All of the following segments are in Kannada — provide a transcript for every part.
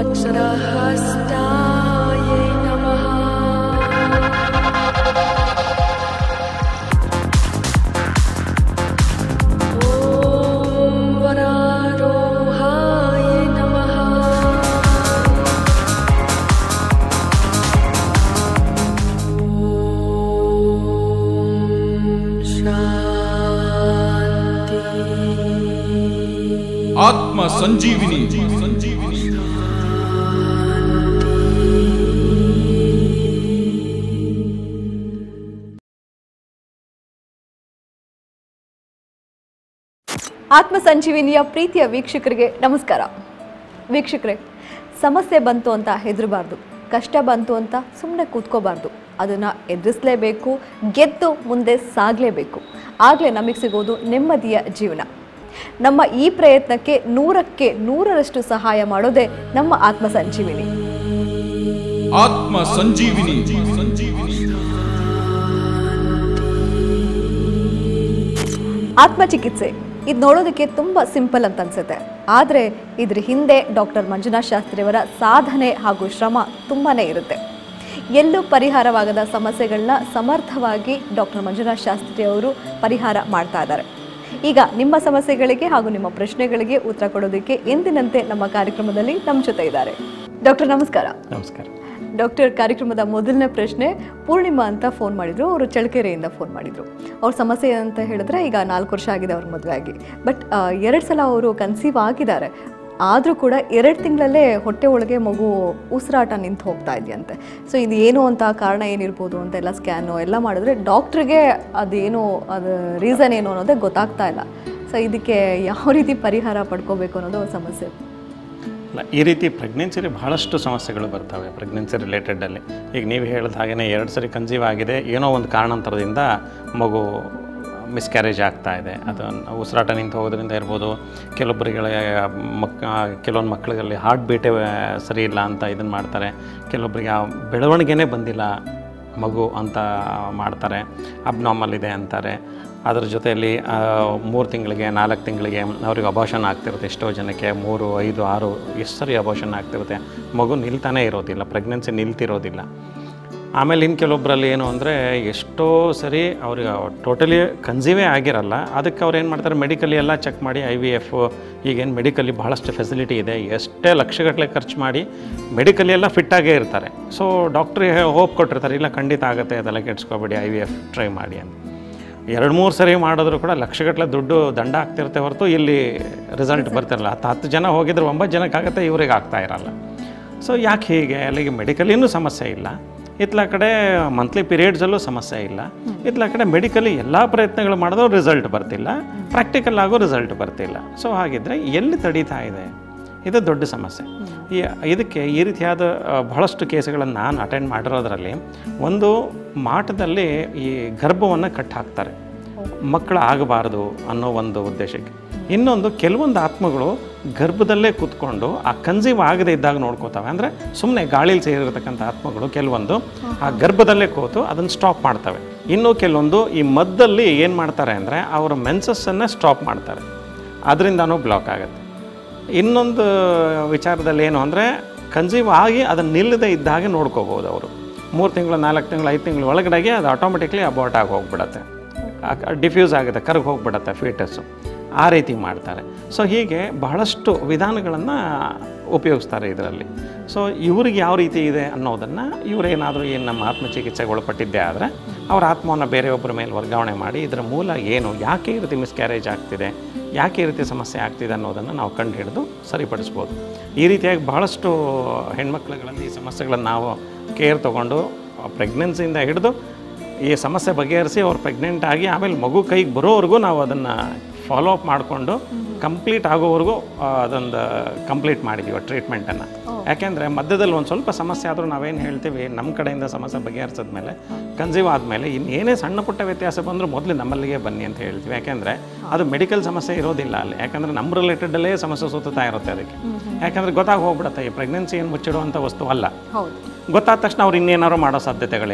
वज्रहस्ताय नमः ॐ वरारोहाय नमः शान्ति ಆತ್ಮ ಸಂಜೀವಿನಿ ಸಂಜೀವಿನಿ ಆತ್ಮ ಸಂಜೀವಿನಿಯ ಪ್ರೀತಿಯ ವೀಕ್ಷಕರಿಗೆ ನಮಸ್ಕಾರ ವೀಕ್ಷಕರೇ ಸಮಸ್ಯೆ ಬಂತು ಅಂತ ಹೆದರಬಾರ್ದು ಕಷ್ಟ ಬಂತು ಅಂತ ಸುಮ್ಮನೆ ಕೂತ್ಕೋಬಾರ್ದು ಅದನ್ನು ಎದುರಿಸಲೇಬೇಕು ಗೆದ್ದು ಮುಂದೆ ಸಾಗಲೇಬೇಕು ಆಗಲೇ ನಮಗೆ ಸಿಗೋದು ನೆಮ್ಮದಿಯ ಜೀವನ ನಮ್ಮ ಈ ಪ್ರಯತ್ನಕ್ಕೆ ನೂರಕ್ಕೆ ನೂರರಷ್ಟು ಸಹಾಯ ಮಾಡೋದೇ ನಮ್ಮ ಆತ್ಮ ಸಂಜೀವಿನಿ ಆತ್ಮ ಸಂಜೀವಿನಿ ಸಂಜೀವಿನಿ ಆತ್ಮಚಿಕಿತ್ಸೆ ಇದು ನೋಡೋದಕ್ಕೆ ತುಂಬ ಸಿಂಪಲ್ ಅಂತ ಅನ್ಸುತ್ತೆ ಆದರೆ ಇದ್ರ ಹಿಂದೆ ಡಾಕ್ಟರ್ ಮಂಜುನಾಥ್ ಶಾಸ್ತ್ರಿಯವರ ಸಾಧನೆ ಹಾಗೂ ಶ್ರಮ ತುಂಬಾ ಇರುತ್ತೆ ಎಲ್ಲೂ ಪರಿಹಾರವಾಗದ ಸಮಸ್ಯೆಗಳನ್ನ ಸಮರ್ಥವಾಗಿ ಡಾಕ್ಟರ್ ಮಂಜುನಾಥ್ ಶಾಸ್ತ್ರಿ ಅವರು ಪರಿಹಾರ ಮಾಡ್ತಾ ಇದ್ದಾರೆ ಈಗ ನಿಮ್ಮ ಸಮಸ್ಯೆಗಳಿಗೆ ಹಾಗೂ ನಿಮ್ಮ ಪ್ರಶ್ನೆಗಳಿಗೆ ಉತ್ತರ ಕೊಡೋದಕ್ಕೆ ಎಂದಿನಂತೆ ನಮ್ಮ ಕಾರ್ಯಕ್ರಮದಲ್ಲಿ ನಮ್ಮ ಜೊತೆ ಇದ್ದಾರೆ ಡಾಕ್ಟರ್ ನಮಸ್ಕಾರ ನಮಸ್ಕಾರ ಡಾಕ್ಟರ್ ಕಾರ್ಯಕ್ರಮದ ಮೊದಲನೇ ಪ್ರಶ್ನೆ ಪೂರ್ಣಿಮಾ ಅಂತ ಫೋನ್ ಮಾಡಿದ್ರು ಅವರು ಚಳ್ಳಕೆರೆಯಿಂದ ಫೋನ್ ಮಾಡಿದ್ರು ಅವ್ರ ಸಮಸ್ಯೆ ಅಂತ ಹೇಳಿದ್ರೆ ಈಗ ನಾಲ್ಕು ವರ್ಷ ಆಗಿದೆ ಅವ್ರ ಮದುವೆ ಆಗಿ ಬಟ್ ಎರಡು ಸಲ ಅವರು ಕನ್ಸೀವ್ ಆಗಿದ್ದಾರೆ ಆದರೂ ಕೂಡ ಎರಡು ತಿಂಗಳಲ್ಲೇ ಹೊಟ್ಟೆ ಒಳಗೆ ಮಗು ಉಸಿರಾಟ ನಿಂತು ಹೋಗ್ತಾ ಇದೆಯಂತೆ ಸೊ ಇದು ಏನು ಅಂತ ಕಾರಣ ಏನಿರ್ಬೋದು ಅಂತ ಎಲ್ಲ ಸ್ಕ್ಯಾನು ಎಲ್ಲ ಮಾಡಿದ್ರೆ ಡಾಕ್ಟ್ರಿಗೆ ಅದೇನು ಅದು ರೀಸನ್ ಏನು ಅನ್ನೋದೇ ಗೊತ್ತಾಗ್ತಾ ಇಲ್ಲ ಸೊ ಇದಕ್ಕೆ ಯಾವ ರೀತಿ ಪರಿಹಾರ ಪಡ್ಕೋಬೇಕು ಅನ್ನೋದು ಒಂದು ಸಮಸ್ಯೆ ಅಲ್ಲ ಈ ರೀತಿ ಪ್ರೆಗ್ನೆನ್ಸಿಲಿ ಬಹಳಷ್ಟು ಸಮಸ್ಯೆಗಳು ಬರ್ತವೆ ಪ್ರೆಗ್ನೆನ್ಸಿ ರಿಲೇಟೆಡಲ್ಲಿ ಈಗ ನೀವು ಹೇಳಿದ ಹಾಗೆಯೇ ಎರಡು ಸರಿ ಕನ್ಸೀವ್ ಆಗಿದೆ ಏನೋ ಒಂದು ಕಾರಣಾಂತರದಿಂದ ಮಗು ಮಿಸ್ಕ್ಯಾರೇಜ್ ಆಗ್ತಾ ಇದೆ ಅದು ಉಸಿರಾಟ ನಿಂತು ಹೋಗೋದ್ರಿಂದ ಇರ್ಬೋದು ಕೆಲವೊಬ್ಬರಿಗೆ ಮಕ್ ಕೆಲವೊಂದು ಮಕ್ಕಳಿಗಲ್ಲಿ ಹಾರ್ಟ್ ಬೀಟೇ ಸರಿ ಇಲ್ಲ ಅಂತ ಇದನ್ನು ಮಾಡ್ತಾರೆ ಕೆಲವೊಬ್ಬರಿಗೆ ಆ ಬೆಳವಣಿಗೆನೇ ಬಂದಿಲ್ಲ ಮಗು ಅಂತ ಮಾಡ್ತಾರೆ ಅಬ್ನಾರ್ಮಲ್ ಇದೆ ಅಂತಾರೆ ಅದ್ರ ಜೊತೆಯಲ್ಲಿ ಮೂರು ತಿಂಗಳಿಗೆ ನಾಲ್ಕು ತಿಂಗಳಿಗೆ ಅವ್ರಿಗೆ ಅಬಾಷನ್ ಆಗ್ತಿರುತ್ತೆ ಎಷ್ಟೋ ಜನಕ್ಕೆ ಮೂರು ಐದು ಆರು ಎಷ್ಟು ಸರಿ ಅಬಾಷನ್ ಆಗ್ತಿರುತ್ತೆ ಮಗು ನಿಲ್ತಾನೇ ಇರೋದಿಲ್ಲ ಪ್ರೆಗ್ನೆನ್ಸಿ ನಿಲ್ತಿರೋದಿಲ್ಲ ಆಮೇಲೆ ಇನ್ನು ಕೆಲವೊಬ್ಬರಲ್ಲಿ ಏನು ಅಂದರೆ ಎಷ್ಟೋ ಸರಿ ಅವ್ರಿಗೆ ಟೋಟಲಿ ಕನ್ಸೀವೇ ಆಗಿರಲ್ಲ ಅದಕ್ಕೆ ಅವ್ರು ಏನು ಮಾಡ್ತಾರೆ ಮೆಡಿಕಲಿ ಎಲ್ಲ ಚೆಕ್ ಮಾಡಿ ಐ ವಿ ಎಫ್ ಈಗೇನು ಮೆಡಿಕಲಿ ಬಹಳಷ್ಟು ಫೆಸಿಲಿಟಿ ಇದೆ ಎಷ್ಟೇ ಲಕ್ಷಗಟ್ಟಲೆ ಖರ್ಚು ಮಾಡಿ ಮೆಡಿಕಲಿ ಎಲ್ಲ ಫಿಟ್ಟಾಗೇ ಇರ್ತಾರೆ ಸೊ ಡಾಕ್ಟ್ರಿಗೆ ಹೋಪ್ ಕೊಟ್ಟಿರ್ತಾರೆ ಇಲ್ಲ ಖಂಡಿತ ಆಗುತ್ತೆ ಅದೆಲ್ಲ ಕೆಡ್ಸ್ಕೊಬೇಡಿ ಐ ವಿ ಎಫ್ ಟ್ರೈ ಮಾಡಿ ಅಂತ ಎರಡು ಮೂರು ಸರಿ ಮಾಡಿದ್ರು ಕೂಡ ಲಕ್ಷಗಟ್ಟಲೆ ದುಡ್ಡು ದಂಡ ಆಗ್ತಿರುತ್ತೆ ಹೊರತು ಇಲ್ಲಿ ರಿಸಲ್ಟ್ ಬರ್ತಿರಲ್ಲ ಹತ್ತು ಹತ್ತು ಜನ ಹೋಗಿದ್ರೆ ಒಂಬತ್ತು ಜನಕ್ಕೆ ಆಗುತ್ತೆ ಇವ್ರಿಗೆ ಆಗ್ತಾ ಇರಲ್ಲ ಸೊ ಯಾಕೆ ಹೀಗೆ ಅಲ್ಲಿಗೆ ಮೆಡಿಕಲಿನೂ ಸಮಸ್ಯೆ ಇಲ್ಲ ಇತ್ಲ ಕಡೆ ಮಂತ್ಲಿ ಪೀರಿಯಡ್ಸಲ್ಲೂ ಸಮಸ್ಯೆ ಇಲ್ಲ ಇತ್ಲ ಕಡೆ ಮೆಡಿಕಲಿ ಎಲ್ಲ ಪ್ರಯತ್ನಗಳು ಮಾಡಿದ್ರು ರಿಸಲ್ಟ್ ಬರ್ತಿಲ್ಲ ಪ್ರಾಕ್ಟಿಕಲ್ ಆಗೋ ರಿಸಲ್ಟ್ ಬರ್ತಿಲ್ಲ ಸೊ ಹಾಗಿದ್ರೆ ಎಲ್ಲಿ ತಡೀತಾ ಇದೆ ಇದು ದೊಡ್ಡ ಸಮಸ್ಯೆ ಈ ಇದಕ್ಕೆ ಈ ರೀತಿಯಾದ ಆ, ಬಹಳಷ್ಟು ಕೇಸುಗಳನ್ನು ನಾನು ಅಟೆಂಡ್ ಮಾಡಿರೋದ್ರಲ್ಲಿ ಒಂದು ಮಾಟದಲ್ಲಿ ಈ ಗರ್ಭವನ್ನು ಕಟ್ ಹಾಕ್ತಾರೆ ಮಕ್ಕಳು ಆಗಬಾರ್ದು ಅನ್ನೋ ಒಂದು ಉದ್ದೇಶಕ್ಕೆ ಇನ್ನೊಂದು ಕೆಲವೊಂದು ಆತ್ಮಗಳು ಗರ್ಭದಲ್ಲೇ ಕೂತ್ಕೊಂಡು ಆ ಕನ್ಸೀವ್ ಆಗದೆ ಇದ್ದಾಗ ನೋಡ್ಕೋತಾವೆ ಅಂದರೆ ಸುಮ್ಮನೆ ಗಾಳಿಲಿ ಸೇರಿರ್ತಕ್ಕಂಥ ಆತ್ಮಗಳು ಕೆಲವೊಂದು ಆ ಗರ್ಭದಲ್ಲೇ ಕೂತು ಅದನ್ನು ಸ್ಟಾಪ್ ಮಾಡ್ತವೆ ಇನ್ನು ಕೆಲವೊಂದು ಈ ಮದ್ದಲ್ಲಿ ಏನು ಮಾಡ್ತಾರೆ ಅಂದರೆ ಅವರ ಮೆನ್ಸಸ್ಸನ್ನು ಸ್ಟಾಪ್ ಮಾಡ್ತಾರೆ ಅದರಿಂದನೂ ಬ್ಲಾಕ್ ಆಗುತ್ತೆ ಇನ್ನೊಂದು ವಿಚಾರದಲ್ಲಿ ಏನು ಅಂದರೆ ಕನ್ಸೀವ್ ಆಗಿ ಅದನ್ನು ನಿಲ್ಲದೆ ಇದ್ದ ಹಾಗೆ ನೋಡ್ಕೋಬೋದು ಅವರು ಮೂರು ತಿಂಗಳು ನಾಲ್ಕು ತಿಂಗಳು ಐದು ತಿಂಗಳು ಒಳಗಡೆಗೆ ಅದು ಆಟೋಮೆಟಿಕ್ಲಿ ಅಬಾರ್ಟ್ ಆಗಿ ಹೋಗ್ಬಿಡತ್ತೆ ಡಿಫ್ಯೂಸ್ ಆಗುತ್ತೆ ಕರ್ಗೆ ಹೋಗ್ಬಿಡತ್ತೆ ಫೀಟಸ್ಸು ಆ ರೀತಿ ಮಾಡ್ತಾರೆ ಸೊ ಹೀಗೆ ಬಹಳಷ್ಟು ವಿಧಾನಗಳನ್ನು ಉಪಯೋಗಿಸ್ತಾರೆ ಇದರಲ್ಲಿ ಸೊ ಇವ್ರಿಗೆ ಯಾವ ರೀತಿ ಇದೆ ಅನ್ನೋದನ್ನು ಇವರೇನಾದರೂ ಏನು ನಮ್ಮ ಆತ್ಮಚಿಕಿತ್ಸೆಗೆ ಒಳಪಟ್ಟಿದ್ದೇ ಆದರೆ ಅವ್ರ ಆತ್ಮವನ್ನು ಬೇರೆಯೊಬ್ಬರ ಮೇಲೆ ವರ್ಗಾವಣೆ ಮಾಡಿ ಇದರ ಮೂಲ ಏನು ಯಾಕೆ ಈ ರೀತಿ ಮಿಸ್ಕ್ಯಾರೇಜ್ ಆಗ್ತಿದೆ ಯಾಕೆ ಈ ರೀತಿ ಸಮಸ್ಯೆ ಆಗ್ತಿದೆ ಅನ್ನೋದನ್ನು ನಾವು ಕಂಡು ಹಿಡಿದು ಸರಿಪಡಿಸ್ಬೋದು ಈ ರೀತಿಯಾಗಿ ಬಹಳಷ್ಟು ಹೆಣ್ಮಕ್ಳುಗಳಲ್ಲಿ ಈ ಸಮಸ್ಯೆಗಳನ್ನು ನಾವು ಕೇರ್ ತೊಗೊಂಡು ಪ್ರೆಗ್ನೆನ್ಸಿಯಿಂದ ಹಿಡಿದು ಈ ಸಮಸ್ಯೆ ಬಗೆಹರಿಸಿ ಅವ್ರು ಪ್ರೆಗ್ನೆಂಟ್ ಆಗಿ ಆಮೇಲೆ ಮಗು ಕೈಗೆ ಬರೋವರೆಗೂ ನಾವು ಅದನ್ನು ಫಾಲೋ ಅಪ್ ಮಾಡಿಕೊಂಡು ಕಂಪ್ಲೀಟ್ ಆಗೋವರೆಗೂ ಆ, ಅದೊಂದು ಕಂಪ್ಲೀಟ್ ಮಾಡಿದ್ದೀವಿ ಟ್ರೀಟ್ಮೆಂಟನ್ನು ಯಾಕೆಂದರೆ ಮಧ್ಯದಲ್ಲಿ ಒಂದು ಸ್ವಲ್ಪ ಸಮಸ್ಯೆ ಆದರೂ ನಾವೇನು ಹೇಳ್ತೀವಿ ನಮ್ಮ ಕಡೆಯಿಂದ ಸಮಸ್ಯೆ ಬಗೆಹರಿಸಿದ್ಮೇಲೆ ಕನ್ಸೀವ್ ಆದಮೇಲೆ ಇನ್ನೇನೇ ಸಣ್ಣ ಪುಟ್ಟ ವ್ಯತ್ಯಾಸ ಬಂದರೂ ಮೊದಲು ನಮ್ಮಲ್ಲಿಗೆ ಬನ್ನಿ ಅಂತ ಹೇಳ್ತೀವಿ ಯಾಕೆಂದರೆ ಅದು ಮೆಡಿಕಲ್ ಸಮಸ್ಯೆ ಇರೋದಿಲ್ಲ ಅಲ್ಲಿ ಯಾಕಂದರೆ ನಮ್ಮ ರಿಲೇಟೆಡಲ್ಲೇ ಸಮಸ್ಯೆ ಸುತ್ತಾ ಇರುತ್ತೆ ಅದಕ್ಕೆ ಯಾಕಂದರೆ ಗೊತ್ತಾಗಿ ಹೋಗ್ಬಿಡುತ್ತೆ ಈ ಪ್ರೆಗ್ನೆನ್ಸಿ ಏನು ಮುಚ್ಚಿಡುವಂಥ ವಸ್ತು ಅಲ್ಲ ಹೌದು ಗೊತ್ತಾದ ತಕ್ಷಣ ಅವ್ರು ಇನ್ನೇನಾದ್ರು ಮಾಡೋ ಸಾಧ್ಯತೆಗಳಿರುತ್ತೆ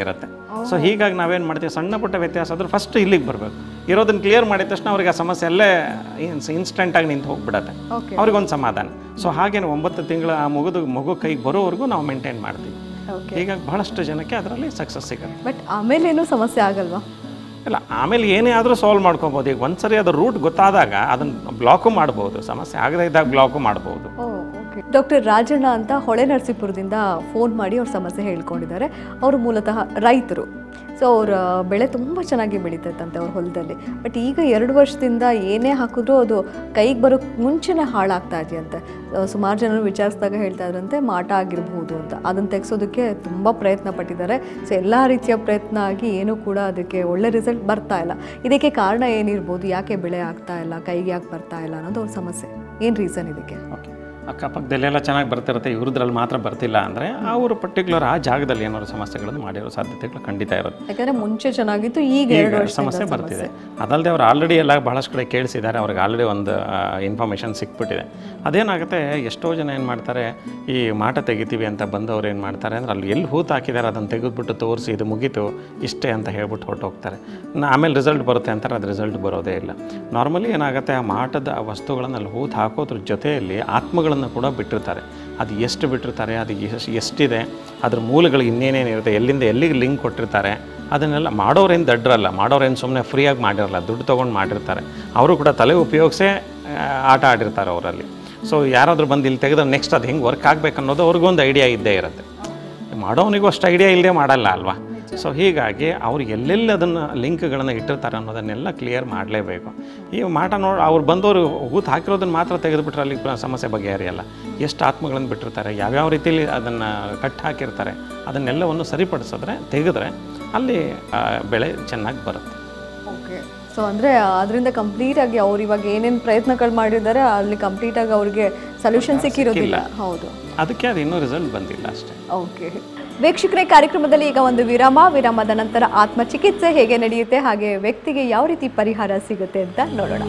ಸೊ ಹೀಗಾಗಿ ನಾವೇನು ಮಾಡ್ತೀವಿ ಸಣ್ಣ ಪುಟ್ಟ ವ್ಯತ್ಯಾಸ ಆದರೂ ಫಸ್ಟ್ ಇಲ್ಲಿಗೆ ಬರಬೇಕು ಇರೋದನ್ನ ಕ್ಲಿಯರ್ ಮಾಡಿದ ತಕ್ಷಣ ಅವ್ರಿಗೆ ಆ ಸಮಸ್ಯೆ ಅಲ್ಲೇ ಇನ್ಸ್ಟೆಂಟಾಗಿ ನಿಂತು ಹೋಗ್ಬಿಡತ್ತೆ ಓಕೆ ಅವ್ರಿಗೊಂದು ಸಮಾಧಾನ ಸೊ ಹಾಗೇನೆ ಒಂಬತ್ತು ತಿಂಗಳ ಆ ಮಗುದು ಮಗು ಕೈಗೆ ಬರೋವರೆಗೂ ನಾವು ಮೇಂಟೈನ್ ಮಾಡ್ತೀವಿ ಓಕೆ ಹೀಗಾಗಿ ಬಹಳಷ್ಟು ಜನಕ್ಕೆ ಅದರಲ್ಲಿ ಸಕ್ಸಸ್ ಸಿಗುತ್ತೆ ಬಟ್ ಆಮೇಲೇನು ಸಮಸ್ಯೆ ಆಗಲ್ವಾ ಇಲ್ಲ ಆಮೇಲೆ ಏನೇ ಆದರೂ ಸಾಲ್ವ್ ಮಾಡ್ಕೋಬೋದು ಈಗ ಒಂದ್ಸರಿ ಅದು ರೂಟ್ ಗೊತ್ತಾದಾಗ ಅದನ್ನು ಬ್ಲಾಕು ಮಾಡ್ಬೋದು ಸಮಸ್ಯೆ ಆಗದೇ ಇದ್ದಾಗ ಬ್ಲಾಕು ಮಾಡ್ಬೋದು ಓ ಓಕೆ ಡಾಕ್ಟರ್ ರಾಜಣ್ಣ ಅಂತ ಹೊಳೆ ನರಸೀಪುರದಿಂದ ಫೋನ್ ಮಾಡಿ ಅವ್ರ ಸಮಸ್ಯೆ ಹೇಳ್ಕೊಂಡಿದ್ದಾರೆ ಅವರು ಮೂಲತಃ ರೈತರು ಸೊ ಅವರ ಬೆಳೆ ತುಂಬ ಚೆನ್ನಾಗಿ ಬೆಳೀತೈತಂತೆ ಅವ್ರ ಹೊಲದಲ್ಲಿ ಬಟ್ ಈಗ ಎರಡು ವರ್ಷದಿಂದ ಏನೇ ಹಾಕಿದ್ರೂ ಅದು ಕೈಗೆ ಬರೋಕ್ಕೆ ಮುಂಚೆನೇ ಹಾಳಾಗ್ತಾ ಇದೆಯಂತೆ ಸುಮಾರು ಜನರು ವಿಚಾರಿಸಿದಾಗ ಹೇಳ್ತಾ ಇದ್ರಂತೆ ಮಾಟ ಆಗಿರ್ಬೋದು ಅಂತ ಅದನ್ನು ತೆಗೆಸೋದಕ್ಕೆ ತುಂಬ ಪ್ರಯತ್ನ ಪಟ್ಟಿದ್ದಾರೆ ಸೊ ಎಲ್ಲ ರೀತಿಯ ಪ್ರಯತ್ನ ಆಗಿ ಏನೂ ಕೂಡ ಅದಕ್ಕೆ ಒಳ್ಳೆ ರಿಸಲ್ಟ್ ಬರ್ತಾ ಇಲ್ಲ ಇದಕ್ಕೆ ಕಾರಣ ಏನಿರ್ಬೋದು ಯಾಕೆ ಬೆಳೆ ಆಗ್ತಾ ಇಲ್ಲ ಕೈಗೆ ಯಾಕೆ ಬರ್ತಾ ಇಲ್ಲ ಅನ್ನೋದು ಅವ್ರ ಸಮಸ್ಯೆ ಏನು ರೀಸನ್ ಇದಕ್ಕೆ ಓಕೆ ಅಕ್ಕಪಕ್ಕದಲ್ಲೆಲ್ಲ ಚೆನ್ನಾಗಿ ಬರ್ತಿರುತ್ತೆ ಇವ್ರದ್ರಲ್ಲಿ ಮಾತ್ರ ಬರ್ತಿಲ್ಲ ಅಂದರೆ ಅವರು ಪರ್ಟಿಕ್ಯುಲರ್ ಆ ಜಾಗದಲ್ಲಿ ಏನಾದ್ರು ಸಮಸ್ಯೆಗಳನ್ನು ಮಾಡಿರೋ ಸಾಧ್ಯತೆಗಳು ಖಂಡಿತ ಇರುತ್ತೆ ಯಾಕಂದ್ರೆ ಮುಂಚೆ ಚೆನ್ನಾಗಿತ್ತು ಈಗ ಎರಡು ಈಗ ವರ್ಷ ಸಮಸ್ಯೆ ಬರ್ತಿದೆ ಅದಲ್ಲದೆ ಅವ್ರು ಆಲ್ರೆಡಿ ಎಲ್ಲ ಬಹಳಷ್ಟು ಕಡೆ ಕೇಳಿಸಿದ್ದಾರೆ ಅವ್ರಿಗೆ ಆಲ್ರೆಡಿ ಒಂದು ಇನ್ಫಾರ್ಮೇಷನ್ ಸಿಕ್ಬಿಟ್ಟಿದೆ ಅದೇನಾಗುತ್ತೆ ಎಷ್ಟೋ ಜನ ಏನು ಮಾಡ್ತಾರೆ ಈ ಮಾಟ ತೆಗಿತೀವಿ ಅಂತ ಬಂದವ್ರು ಏನು ಮಾಡ್ತಾರೆ ಅಂದರೆ ಅಲ್ಲಿ ಎಲ್ಲಿ ಹೂತು ಹಾಕಿದ್ದಾರೆ ಅದನ್ನು ತೆಗೆದ್ಬಿಟ್ಟು ತೋರಿಸಿ ಇದು ಮುಗೀತು ಇಷ್ಟೇ ಅಂತ ಹೇಳ್ಬಿಟ್ಟು ಹೊರಟೋಗ್ತಾರೆ ನ- ಆಮೇಲೆ ರಿಸಲ್ಟ್ ಬರುತ್ತೆ ಅಂತಾರೆ ಅದು ರಿಸಲ್ಟ್ ಬರೋದೇ ಇಲ್ಲ ನಾರ್ಮಲಿ ಏನಾಗುತ್ತೆ ಆ ಮಾಟದ ಆ ವಸ್ತುಗಳನ್ನು ಅಲ್ಲಿ ಹೂತು ಹಾಕೋದ್ರ ಜೊತೆಯಲ್ಲಿ ಆತ್ಮಗಳನ್ನು ಕೂಡ ಬಿಟ್ಟಿರ್ತಾರೆ ಅದು ಎಷ್ಟು ಬಿಟ್ಟಿರ್ತಾರೆ ಅದು ಎಷ್ಟು ಎಷ್ಟಿದೆ ಅದ್ರ ಮೂಲಗಳು ಇನ್ನೇನೇನಿರುತ್ತೆ ಎಲ್ಲಿಂದ ಎಲ್ಲಿಗೆ ಲಿಂಕ್ ಕೊಟ್ಟಿರ್ತಾರೆ ಅದನ್ನೆಲ್ಲ ಮಾಡೋರೇನು ದಡ್ರಲ್ಲ ಮಾಡೋರೇನು ಸುಮ್ಮನೆ ಫ್ರೀಯಾಗಿ ಮಾಡಿರಲ್ಲ ದುಡ್ಡು ತೊಗೊಂಡು ಮಾಡಿರ್ತಾರೆ ಅವರು ಕೂಡ ತಲೆ ಉಪಯೋಗಿಸೇ ಆ, ಆಟ ಆಡಿರ್ತಾರೆ ಅವರಲ್ಲಿ ಸೊ ಯಾರಾದರೂ ಬಂದು ಇಲ್ಲಿ ತೆಗೆದ್ರೆ ನೆಕ್ಸ್ಟ್ ಅದು ಹೆಂಗೆ ವರ್ಕ್ ಆಗಬೇಕು ಅನ್ನೋದು ಅವ್ರಿಗೊಂದು ಐಡಿಯಾ ಇದ್ದೇ ಇರುತ್ತೆ ಮಾಡೋನಿಗೂ ಅಷ್ಟು ಐಡಿಯಾ ಇಲ್ಲದೆ ಮಾಡಲ್ಲ ಅಲ್ವಾ ಸೊ ಹೀಗಾಗಿ ಅವ್ರು ಎಲ್ಲೆಲ್ಲಿ ಅದನ್ನು ಲಿಂಕ್ಗಳನ್ನು ಇಟ್ಟಿರ್ತಾರೆ ಅನ್ನೋದನ್ನೆಲ್ಲ ಕ್ಲಿಯರ್ ಮಾಡಲೇಬೇಕು ಈ ಮಾಟ ನೋಡಿ ಅವ್ರು ಬಂದವರು ಹೂತು ಹಾಕಿರೋದನ್ನ ಮಾತ್ರ ತೆಗೆದುಬಿಟ್ರೆ ಅಲ್ಲಿ ಪ- ಸಮಸ್ಯೆ ಬಗೆಹರಿಯಲ್ಲ ಎಷ್ಟು ಆತ್ಮಗಳನ್ನು ಬಿಟ್ಟಿರ್ತಾರೆ ಯಾವ್ಯಾವ ರೀತಿಯಲ್ಲಿ ಅದನ್ನು ಕಟ್ ಹಾಕಿರ್ತಾರೆ ಅದನ್ನೆಲ್ಲವನ್ನು ಸರಿಪಡಿಸಿದ್ರೆ ತೆಗೆದ್ರೆ ಅಲ್ಲಿ ಆ, ಬೆಳೆ ಚೆನ್ನಾಗಿ ಬರುತ್ತೆ ಓಕೆ ಸೊ ಅಂದರೆ ಅದರಿಂದ ಕಂಪ್ಲೀಟಾಗಿ ಅವ್ರು ಇವಾಗ ಏನೇನು ಪ್ರಯತ್ನಗಳು ಮಾಡಿದ್ದಾರೆ ಅಲ್ಲಿ ಕಂಪ್ಲೀಟಾಗಿ ಅವ್ರಿಗೆ ಸೊಲ್ಯೂಷನ್ ಸಿಕ್ಕಿರೋದಿಲ್ಲ ಹೌದು ಅದಕ್ಕೆ ಅದು ಇನ್ನೂ ರಿಸಲ್ಟ್ ಬಂದಿಲ್ಲ ಅಷ್ಟೇ ಓಕೆ ವೀಕ್ಷಕರೇ ಕಾರ್ಯಕ್ರಮದಲ್ಲಿ ಈಗ ಒಂದು ವಿರಾಮ ವಿರಾಮದ ನಂತರ ಆತ್ಮಚಿಕಿತ್ಸೆ ಹೇಗೆ ನಡೆಯುತ್ತೆ ಹಾಗೆ ವ್ಯಕ್ತಿಗೆ ಯಾವ ರೀತಿ ಪರಿಹಾರ ಸಿಗುತ್ತೆ ಅಂತ ನೋಡೋಣ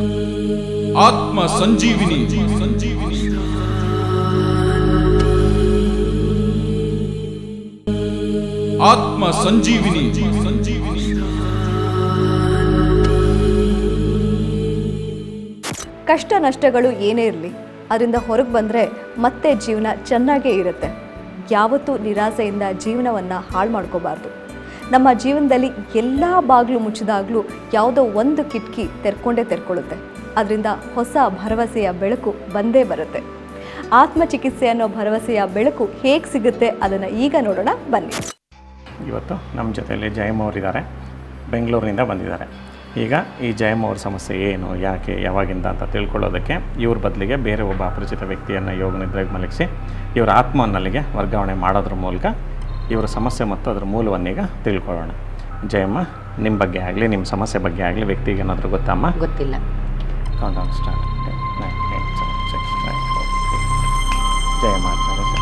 ಆತ್ಮ ಸಂಜೀವಿನಿ ಸಂಜೀವಿನಿ ಆತ್ಮ ಸಂಜೀವಿನಿ ಸಂಜೀವಿನಿ ಕಷ್ಟ ನಷ್ಟಗಳು ಏನೇ ಇರಲಿ ಅದರಿಂದ ಹೊರಗೆ ಬಂದರೆ ಮತ್ತೆ ಜೀವನ ಚೆನ್ನಾಗೇ ಇರುತ್ತೆ ಯಾವತ್ತೂ ನಿರಾಸೆಯಿಂದ ಜೀವನವನ್ನು ಹಾಳು ಮಾಡ್ಕೋಬಾರ್ದು ನಮ್ಮ ಜೀವನದಲ್ಲಿ ಎಲ್ಲ ಬಾಗಿಲು ಮುಚ್ಚಿದಾಗಲೂ ಯಾವುದೋ ಒಂದು ಕಿಟಕಿ ತೆರ್ಕೊಂಡೇ ತೆರ್ಕೊಳ್ಳುತ್ತೆ ಅದರಿಂದ ಹೊಸ ಭರವಸೆಯ ಬೆಳಕು ಬಂದೇ ಬರುತ್ತೆ ಆತ್ಮಚಿಕಿತ್ಸೆ ಅನ್ನೋ ಭರವಸೆಯ ಬೆಳಕು ಹೇಗೆ ಸಿಗುತ್ತೆ ಅದನ್ನು ಈಗ ನೋಡೋಣ ಬನ್ನಿ ಇವತ್ತು ನಮ್ಮ ಜೊತೆಯಲ್ಲಿ ಜಯಮ್ ಅವರಿದ್ದಾರೆ ಬೆಂಗಳೂರಿನಿಂದ ಬಂದಿದ್ದಾರೆ ಈಗ ಈ ಜಯಮ್ ಅವ್ರ ಸಮಸ್ಯೆ ಏನು ಯಾಕೆ ಯಾವಾಗಿಂದ ಅಂತ ತಿಳ್ಕೊಳ್ಳೋದಕ್ಕೆ ಇವ್ರ ಬದಲಿಗೆ ಬೇರೆ ಒಬ್ಬ ಅಪರಿಚಿತ ವ್ಯಕ್ತಿಯನ್ನು ಯೋಗ ನಿದ್ರೆಗೆ ಮಲಗಿಸಿ ಇವರ ಆತ್ಮನಲ್ಲಿಗೆ ವರ್ಗಾವಣೆ ಮಾಡೋದ್ರ ಮೂಲಕ ಇವರ ಸಮಸ್ಯೆ ಮತ್ತು ಅದರ ಮೂಲವನ್ನೀಗ ತಿಳ್ಕೊಳ್ಳೋಣ ಜಯಮ್ಮ ನಿಮ್ಮ ಬಗ್ಗೆ ಆಗಲಿ ನಿಮ್ಮ ಸಮಸ್ಯೆ ಬಗ್ಗೆ ಆಗಲಿ ವ್ಯಕ್ತಿಗೆ ಏನಾದರೂ ಗೊತ್ತಮ್ಮ ಗೊತ್ತಿಲ್ಲ countdown start nine eight seven six five four Jayamma ಅಂತಾರೆ ಸರ್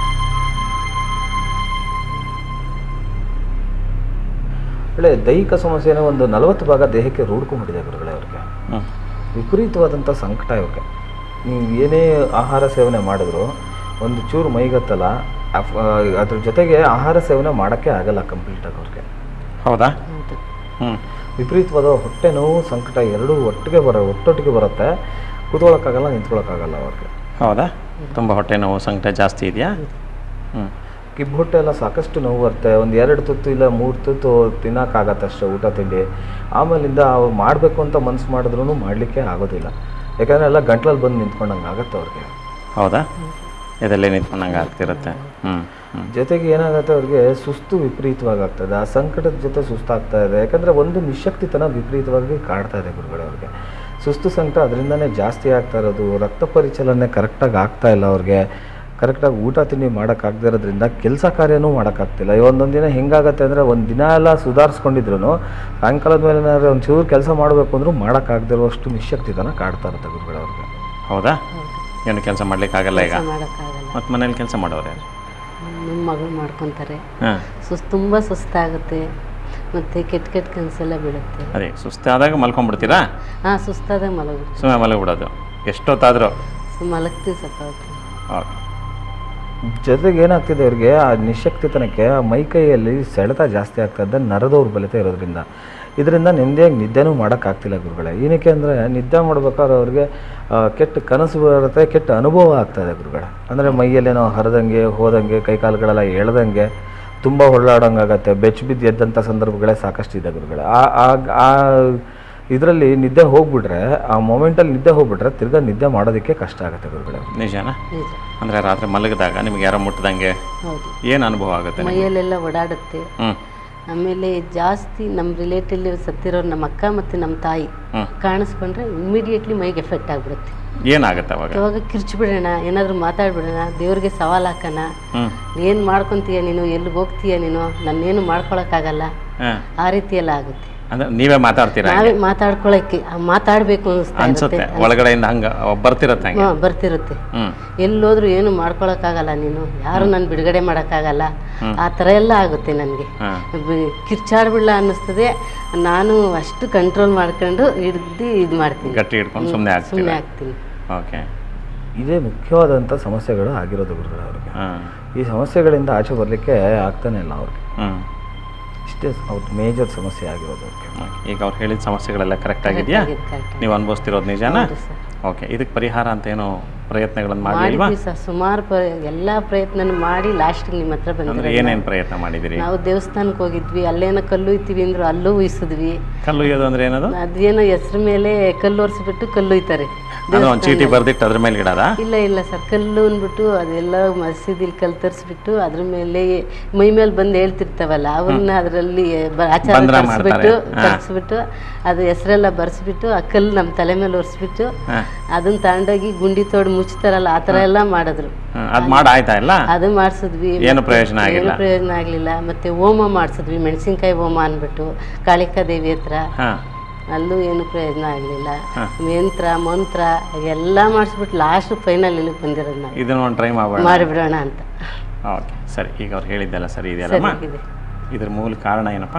ಒಳ್ಳೆ ದೈಹಿಕ ಸಮಸ್ಯೆನ ಒಂದು ನಲವತ್ತು ಭಾಗ ದೇಹಕ್ಕೆ ರೂಢ್ಕೊಂಡ್ಬಿಟ್ಟಿದೆ ಗುರುಗಳೇ ಅವ್ರಿಗೆ ಹ್ಞೂ ವಿಪರೀತವಾದಂಥ ಸಂಕಟ ಇವ್ರಿಗೆ ನೀವು ಏನೇ ಆಹಾರ ಸೇವನೆ ಮಾಡಿದ್ರು ಒಂದು ಚೂರು ಮೈಗತ್ತಲ್ಲ ಅಫ್- ಆ, ಅದ್ರ ಜೊತೆಗೆ ಆಹಾರ ಸೇವನೆ ಮಾಡೋಕ್ಕೆ ಆಗಲ್ಲ ಕಂಪ್ಲೀಟಾಗಿ ಅವ್ರಿಗೆ ಹೌದಾ ಹೌದು ಹ್ಞೂ ವಿಪರೀತವಾದ ಹೊಟ್ಟೆ ನೋವು ಸಂಕಟ ಎರಡೂ ಒಟ್ಟಿಗೆ ಬರೋ ಒಟ್ಟೊಟ್ಟಿಗೆ ಬರುತ್ತೆ ಕೂತ್ಕೊಳ್ಳೋಕ್ಕಾಗಲ್ಲ ನಿಂತ್ಕೊಳ್ಳೋಕ್ಕಾಗಲ್ಲ ಅವ್ರಿಗೆ ಹೌದಾ ತುಂಬ ಹೊಟ್ಟೆ ನೋವು ಸಂಕಟ ಜಾಸ್ತಿ ಇದೆಯಾ ಹ್ಞೂ ಕಿಬ್ಬು ಹೊಟ್ಟೆ ಎಲ್ಲ ಸಾಕಷ್ಟು ನೋವು ಬರುತ್ತೆ ಒಂದು ಎರಡು ತುತ್ತು ಇಲ್ಲ ಮೂರು ತುತ್ತು ತಿನ್ನೋಕ್ಕಾಗತ್ತೆ ಅಷ್ಟೇ ಊಟ ತಿಂಡಿ ಆಮೇಲಿಂದ ಅವ್ರು ಮಾಡಬೇಕು ಅಂತ ಮನ್ಸು ಮಾಡಿದ್ರೂ ಮಾಡಲಿಕ್ಕೆ ಆಗೋದಿಲ್ಲ ಯಾಕಂದರೆ ಎಲ್ಲ ಗಂಟ್ಲಲ್ಲಿ ಬಂದು ನಿಂತ್ಕೊಂಡಂಗೆ ಆಗುತ್ತೆ ಅವ್ರಿಗೆ ಹೌದಾ ಇದಲ್ಲೇ ನಿಂತ್ಕೊಂಡಂಗೆ ಆಗ್ತಿರುತ್ತೆ ಹ್ಞೂ ಹ್ಞೂ ಜೊತೆಗೆ ಏನಾಗುತ್ತೆ ಅವ್ರಿಗೆ ಸುಸ್ತು ವಿಪರೀತವಾಗಿ ಆಗ್ತದೆ ಆ ಸಂಕಟದ ಜೊತೆ ಸುಸ್ತಾಗ್ತಾ ಇದೆ ಯಾಕಂದರೆ ಒಂದು ನಿಶಕ್ತಿತನ ವಿಪರೀತವಾಗಿ ಕಾಡ್ತಾ ಇದೆ ಗುರುಗಳೇ ಅವ್ರಿಗೆ ಸುಸ್ತು ಸಂಕಟ ಅದರಿಂದನೇ ಜಾಸ್ತಿ ಆಗ್ತಾ ಇರೋದು ರಕ್ತ ಪರಿಚಲನೆ ಕರೆಕ್ಟಾಗಿ ಆಗ್ತಾ ಇಲ್ಲ ಅವ್ರಿಗೆ ಕರೆಕ್ಟಾಗಿ ಊಟ ತಿಂಡಿ ಮಾಡೋಕ್ಕಾಗದೇ ಇರೋದ್ರಿಂದ ಕೆಲಸ ಕಾರ್ಯನೂ ಮಾಡೋಕ್ಕಾಗ್ತಿಲ್ಲ ಈ ಒಂದೊಂದು ದಿನ ಹೆಂಗಾಗತ್ತೆ ಅಂದರೆ ಒಂದು ದಿನ ಎಲ್ಲ ಸುಧಾರಿಸ್ಕೊಂಡಿದ್ರು ಸಾಯಂಕಾಲದ ಮೇಲೆ ಏನಾದ್ರು ಒಂದು ಚೂರು ಕೆಲಸ ಮಾಡಬೇಕು ಅಂದ್ರೂ ಮಾಡೋಕ್ಕಾಗದಿರುವಷ್ಟು ನಿಶಕ್ತಿತನ ಕಾಡ್ತಾ ಇರುತ್ತೆ ಗುರುಗಳೇ ಅವ್ರಿಗೆ ಹೌದಾ ಏನು ಕೆಲಸ ಮಾಡ್ಲಿಕ್ಕಾಗಲ್ಲ ಈಗ ಕೆಲಸ ಮಾಡೋಕ್ಕಾಗಲ್ಲ ಮತ್ತು ಮನೇಲಿ ಕೆಲಸ ಮಾಡೋರು ಯಾರು ನಮ್ಮ ಮಗಳು ಮಾಡ್ಕೊತಾರೆ ಹಾಂ ಸುಸ್ತು ತುಂಬ ಸುಸ್ತಾಗುತ್ತೆ ಮತ್ತು ಕೆಟ್ಟ ಕೆಟ್ಟ ಕನಸೆಲ್ಲ ಬೀಳುತ್ತೆ ಅದೇ ಸುಸ್ತಾದಾಗ ಮಲ್ಕೊಂಡ್ಬಿಡ್ತೀರಾ ಹಾಂ ಸುಸ್ತಾದಾಗ ಮಲಗ್ಬಿಡ್ತೀವಿ ಸುಮ್ಮನೆ ಮಲಗಿಬಿಡೋದು ಎಷ್ಟೊತ್ತಾದರೂ ಸೊ ಮಲಗ್ತೀವಿ ಸ್ವಲ್ಪ ಹೊತ್ತು ಓಕೆ ಜೊತೆಗೆ ಏನಾಗ್ತಿದೆ ಅವ್ರಿಗೆ ಆ ನಿಶಕ್ತಿತನಕ್ಕೆ ಆ ಮೈಕೈಯಲ್ಲಿ ಸೆಳೆತ ಜಾಸ್ತಿ ಆಗ್ತಾ ಇದ್ದ ನರ ದೌರ್ಬಲ್ಯತೆ ಇರೋದ್ರಿಂದ ಇದರಿಂದ ನೆಮ್ಮದಿಯಾಗಿ ನಿದ್ದೆನೂ ಮಾಡೋಕ್ಕಾಗ್ತಿಲ್ಲ ಗುರುಗಳೇ ಏನಕ್ಕೆ ಅಂದರೆ ನಿದ್ದೆ ಮಾಡ್ಬೇಕಾದ್ರೆ ಅವ್ರಿಗೆ ಆ, ಕೆಟ್ಟ ಕನಸು ಬರುತ್ತೆ ಕೆಟ್ಟ ಅನುಭವ ಆಗ್ತಾಯಿದೆ ಗುರುಗಳೇ ಅಂದರೆ ಮೈಯಲ್ಲೇನೋ ಹರಿದಂಗೆ ಹೋದಂಗೆ ಕೈಕಾಲುಗಳೆಲ್ಲ ಎಳ್ದಂಗೆ ತುಂಬ ಹೊರಳಾಡೋಂಗಾಗತ್ತೆ ಬೆಚ್ಚ ಬಿದ್ದು ಎದ್ದಂಥ ಸಂದರ್ಭಗಳೇ ಸಾಕಷ್ಟು ಇದೆ ಗುರುಗಳೇ ಆ ಆ- ಆ ಇದರಲ್ಲಿ ನಿದ್ದೆ ಹೋಗ್ಬಿಟ್ರೆ ಆ ಮೊಮೆಂಟಲ್ಲಿ ನಿದ್ದೆ ಹೋಗ್ಬಿಟ್ರೆ ತಿರ್ಗಾ ನಿದ್ದೆ ಮಾಡೋದಕ್ಕೆ ಕಷ್ಟ ಆಗುತ್ತೆ ಗುರುಗಳೇ ನಿಜನಾ ನಿಜ ಅಂದರೆ ರಾತ್ರಿ ಮಲಗಿದಾಗ ನಿಮ್ಗೆ ಯಾರೋ ಮುಟ್ಟದಂಗೆ ಹೌದು ಏನು ಅನುಭವ ಆಗುತ್ತೆ ನಿಮ್ಗೆ? ಮೈಯಲ್ಲೆಲ್ಲ ಓಡಾಡುತ್ತೆ ಹ್ಞೂ ಆಮೇಲೆ ಜಾಸ್ತಿ ನಮ್ಮ ರಿಲೇಟಿವ್ ಸತ್ತಿರೋರು ನಮ್ಮ ಅಕ್ಕ ಮತ್ತು ನಮ್ಮ ತಾಯಿ ಹ್ಮ್. ಕಾಣಿಸ್ಕೊಂಡ್ರೆ ಇಮಿಡಿಯೇಟ್ಲಿ ಮೈಗೆ ಎಫೆಕ್ಟ್ ಆಗಿಬಿಡುತ್ತೆ ಏನಾಗುತ್ತೆ ಅವಾಗ ಅವಾಗ ಕಿರ್ಚ್ಬಿಡೋಣ ಏನಾದರೂ ಮಾತಾಡ್ಬಿಡೋಣ ದೇವ್ರಿಗೆ ಸವಾಲು ಹಾಕೋಣ ಹ್ಞೂ ಏನು ಮಾಡ್ಕೊತೀಯ ನೀನು ಎಲ್ಲಿಗೆ ಹೋಗ್ತೀಯ ನೀನು ನನ್ನೇನು ಮಾಡ್ಕೊಳಕ್ಕಾಗಲ್ಲ ಹಾಂ ಆ ರೀತಿ ಎಲ್ಲ ಆಗುತ್ತೆ ಅಂದರೆ ನೀವೇ ಮಾತಾಡ್ತೀರಾ ನಾವೇ ಮಾತಾಡ್ಕೊಳಕ್ಕೆ ಆ ಮಾತಾಡಬೇಕು ಅನಿಸ್ತಾ ಅನ್ಸುತ್ತೆ ಇರುತ್ತೆ ಒಳಗಡೆಯಿಂದ ಹಂಗೆ ಬರ್ತಿರತ್ತೆ ಹಂಗೆ ಹಾ, ಬರ್ತಿರುತ್ತೆ ಹ್ಞೂ ಎಲ್ಲೋದ್ರೂ ಏನು ಮಾಡ್ಕೊಳಕ್ಕಾಗಲ್ಲ ನೀನು ಯಾರು ನಾನು ಬಿಡುಗಡೆ ಮಾಡೋಕ್ಕಾಗಲ್ಲ ಆ ಥರ ಎಲ್ಲ ಆಗುತ್ತೆ ನನಗೆ ಹಾಂ ಕಿರ್ಚಾಡ್ಬಿಡ್ಲ ಅನ್ನಿಸ್ತದೆ ನಾನು ಅಷ್ಟು ಕಂಟ್ರೋಲ್ ಮಾಡ್ಕೊಂಡು ಹಿಡ್ದು ಇದು ಮಾಡ್ತೀನಿ ಗಟ್ಟಿ ಹಿಡ್ಕೊಂಡು ಸುಮ್ಮನೆ ಆಗ್ತೀರಾ ಸುಮ್ಮನೆ ಆಗ್ತೀನಿ ಓಕೆ ಇದೇ ಮುಖ್ಯವಾದಂಥ ಸಮಸ್ಯೆಗಳು ಆಗಿರೋದು ಗುರುಗಳು ಅವ್ರಿಗೆ ಹಾಂ ಈ ಸಮಸ್ಯೆಗಳಿಂದ ಆಚೆ ಬರಲಿಕ್ಕೆ ಆಗ್ತಾನೆ ಇಲ್ಲ ಅವ್ರಿಗೆ ಹ್ಞೂ ಇಷ್ಟೇ ಅವ್ರ ಮೇಜರ್ ಸಮಸ್ಯೆ ಆಗಿರೋದು ಅವ್ರಿಗೆ ಈಗ ಅವ್ರು ಹೇಳಿದ ಸಮಸ್ಯೆಗಳೆಲ್ಲ ಕರೆಕ್ಟ್ ಆಗಿದೆಯಾ ಆಗಿದೆ, correct ನೀವು ಅನುಭವಿಸ್ತಿರೋದು ನಿಜಾನಾ ಹೌದು ಸರ್. ಓಕೆ ಇದಕ್ಕೆ ಪರಿಹಾರ ಅಂತ ಏನು ಪ್ರಯತ್ನಗಳನ್ನು ಮಾಡಲಿಲ್ವಾ ಮಾಡಿದ್ವಿ ಸರ್ ಸುಮಾರು ಪ್ರ ಎಲ್ಲ ಪ್ರಯತ್ನ ಮಾಡಿ ಲಾಸ್ಟಿಗೆ ನಿಮ್ಮ ಹತ್ರ ಅಂದರೆ ಬಂದ್ರೆ ಏನೇನು ಪ್ರಯತ್ನ ಮಾಡಿದಿರಿ ನಾವು ದೇವಸ್ಥಾನಕ್ಕೆ ಹೋಗಿದ್ವಿ ಅಲ್ಲೇನೋ ಕಲ್ಲು ಇತ್ತೀವಿ ಅಂದ್ರು ಅಲ್ಲೂ ಉಯಿಸಿದ್ವಿ ಕಲ್ಲು ಒಯ್ಯೋದು ಅಂದ್ರೆ ಏನದು ಅದೇನೋ ಹೆಸ್ರ ಮೇಲೆ ಕಲ್ಲು ಒರೆಸ್ಬಿಟ್ಟು ಕಲ್ಲು ಒಯ್ತಾರೆ ಅದು ಒಂದು ಚೀಟಿ ಬರ್ದಿಟ್ಟು ಅದ್ರ ಮೇಲೆ ಇಡೋದ ಇಲ್ಲ ಇಲ್ಲ ಸರ್ ಕಲ್ಲು ಅಂದ್ಬಿಟ್ಟು ಅದೆಲ್ಲ ಮಸೀದಿಲಿ ಕಲ್ಲು ತರಿಸ್ಬಿಟ್ಟು ಅದ್ರ ಮೇಲೆ ಮೈ ಮೇಲೆ ಬಂದು ಹೇಳ್ತಿರ್ತಾವಲ್ಲ ಅವನ್ನ ಅದರಲ್ಲಿ ಆಚಾರ ಬಂಧನ ತರಿಸ್ಬಿಟ್ಟು ಮಾಡ್ತಾರೆ. ಹಾ. ತರಿಸ್ಬಿಟ್ಟು ಅದು ಹೆಸರೆಲ್ಲ ಬರ್ಸ್ಬಿಟ್ಟು ಆ ಕಲ್ಲು ನಮ್ಮ ತಲೆ ಮೇಲೆ ಒರೆಸ್ಬಿಟ್ಟು ಹಾಂ ಅದನ್ನ ತಗೊಂಡೋಗಿ ಗುಂಡಿ ತೋಡಿ ಮುಚ್ತಾರಲ್ಲ ಆ ಥರ ಎಲ್ಲ ಮಾಡಿದ್ರು ಅದು ಮಾಡಿ ಆಯ್ತಾ ಇಲ್ಲ ಅದು ಮಾಡಿಸಿದ್ವಿ ಏನು ಪ್ರಯೋಜನ ಏನು ಆಗಿಲ್ಲ ಪ್ರಯೋಜನ ಆಗಲಿಲ್ಲ ಮತ್ತೆ ಹೋಮ ಮಾಡಿಸಿದ್ವಿ ಮೆಣಸಿನ್ಕಾಯಿ ಹೋಮ ಅಂದ್ಬಿಟ್ಟು ಕಾಳಿಕಾ ದೇವಿ ಹತ್ರ ಹಾಂ ಅಲ್ಲೂ ಏನು ಪ್ರಯೋಜನ ಆಗಲಿಲ್ಲ ಯಂತ್ರ ಮಂತ್ರ ಎಲ್ಲ ಮಾಡಿಸ್ಬಿಟ್ಟು ಲಾಸ್ಟ್ ಫೈನಲ್ ಇಲ್ಲಿಗೆ ಬಂದಿರೋದು ನಾವು ಇದನ್ನ ಒಂದು ಟ್ರೈ ಮಾಡೋಣ ಮಾಡಿಬಿಡೋಣ ಅಂತ ಓಕೆ ಸರಿ ಈಗ ಅವ್ರು ಹೇಳಿದ್ದೆಲ್ಲ ಸರಿ ಇದೆಯಲ್ಲಮ್ಮ ಸರಿಯಾಗಿದೆ ಇದ್ರ ಮೂಲ ಕಾರಣ ಏನಪ್ಪ